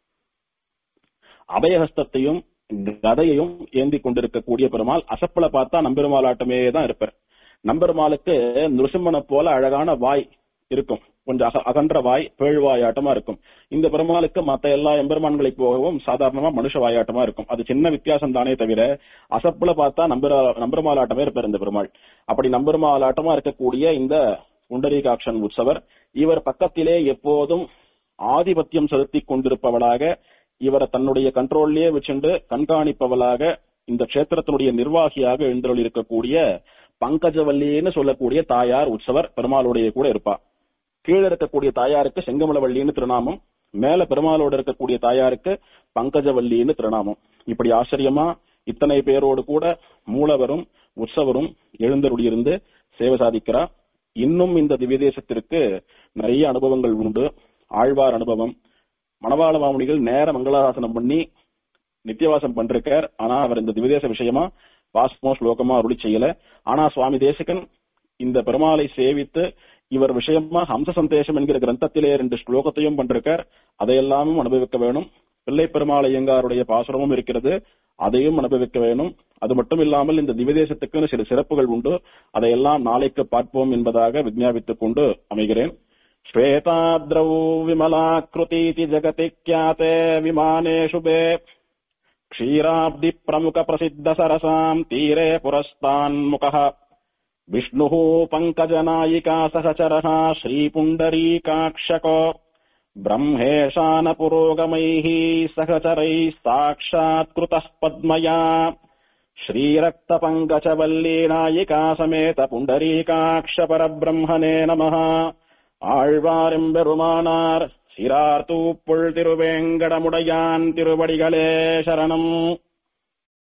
அபயஹஸ்தத்தையும் கதையையும் ஏந்தி கொண்டிருக்கக்கூடிய பெருமாள் அசப்பல பார்த்தா நம்பெருமாள் ஆட்டமே தான் இருப்பார் நம்பெருமாளுக்கு நிருசிம்மனை போல அழகான வாய் இருக்கும் கொஞ்சம் அக அகன்ற வாய் பேழ்வாய் ஆட்டமா இருக்கும் இந்த பெருமாளுக்கு மத்த எல்லா எம்பெருமான்களை போகவும் சாதாரணமா மனுஷ வாயாட்டமா இருக்கும் அது சின்ன வித்தியாசம் தானே தவிர அசப்புல பார்த்தா நம்பர் நம்பெருமாள் ஆட்டமே இருப்பார் இந்த பெருமாள் அப்படி நம்பெருமாள் ஆட்டமா இருக்கக்கூடிய இந்த புண்டரீகாட்சன் உற்சவர் இவர் பக்கத்திலே எப்போதும் ஆதிபத்தியம் செலுத்திக் கொண்டிருப்பவளாக இவரை தன்னுடைய கண்ட்ரோல்லயே வச்சுண்டு கண்காணிப்பவளாக இந்த கஷேத்திரத்தினுடைய நிர்வாகியாக எழுந்தருள் இருக்கக்கூடிய பங்கஜவல்லின்னு சொல்லக்கூடிய தாயார் உற்சவர் பெருமாளுடைய கூட இருப்பா கீழே இருக்கக்கூடிய தாயாருக்கு செங்கமலவல்லின்னு திருநாமம் மேல பெருமாளோட இருக்கக்கூடிய தாயாருக்கு பங்கஜவல்லின்னு திருநாமம் இப்படி ஆச்சரியமா இத்தனை பேரோடு கூட மூலவரும் உற்சவரும் எழுந்தருளியிருந்து சேவை சாதிக்கிறா இன்னும் இந்த திவ்யதேசத்திற்கு நிறைய அனுபவங்கள் உண்டு ஆழ்வார் அனுபவம் மணவாள மாமுனிகள் நேர மங்களாசாசனம் பண்ணி நித்தியவாசம் பண்றார் ஆனா அவர் இந்த திவ்யதேச விஷயமா பாஸ்மோ ஸ்லோகமா அருளி செய்யல ஆனா சுவாமி தேசிகன் இந்த பெருமாளை சேவித்து இவர் விஷயமா ஹம்ச சந்தேசம் என்கிற கிரந்தத்திலே ரெண்டு ஸ்லோகத்தையும் பண்றார் அதையெல்லாமும் அனுபவிக்க வேணும் பிள்ளை பெருமாள் ஐயங்காருடைய பாசுரமும் இருக்கிறது அதையும் அனுபவிக்க வேணும் அது மட்டும் இல்லாமல் இந்த திவ்யதேசத்துக்குன்னு சில சிறப்புகள் உண்டு அதையெல்லாம் நாளைக்கு பார்ப்போம் என்பதாக விஜாபித்துக் கொண்டு அமைகிறேன் श्वेताद्रौ विमलाकृतीति जगति ख्याते विमाने शुभे क्षीराब्धिप्रमुखप्रसिद्धसरसाम् तीरे पुरस्तान्मुखः विष्णुः पङ्कजनायिका सहचरः श्रीपुण्डरीकाक्षको ब्रह्मेशानपुरोगमैः सहचरैः साक्षात्कृतः पद्मया श्रीरक्तपङ्कजवल्लीनायिका समेत पुण्डरीकाक्षपरब्रह्मणे नमः ஆழ்வாரெம்பெருமானார் சிரார்த்தூப்புள் திருவேங்கடமுடையான் திருவடிகளே சரணம்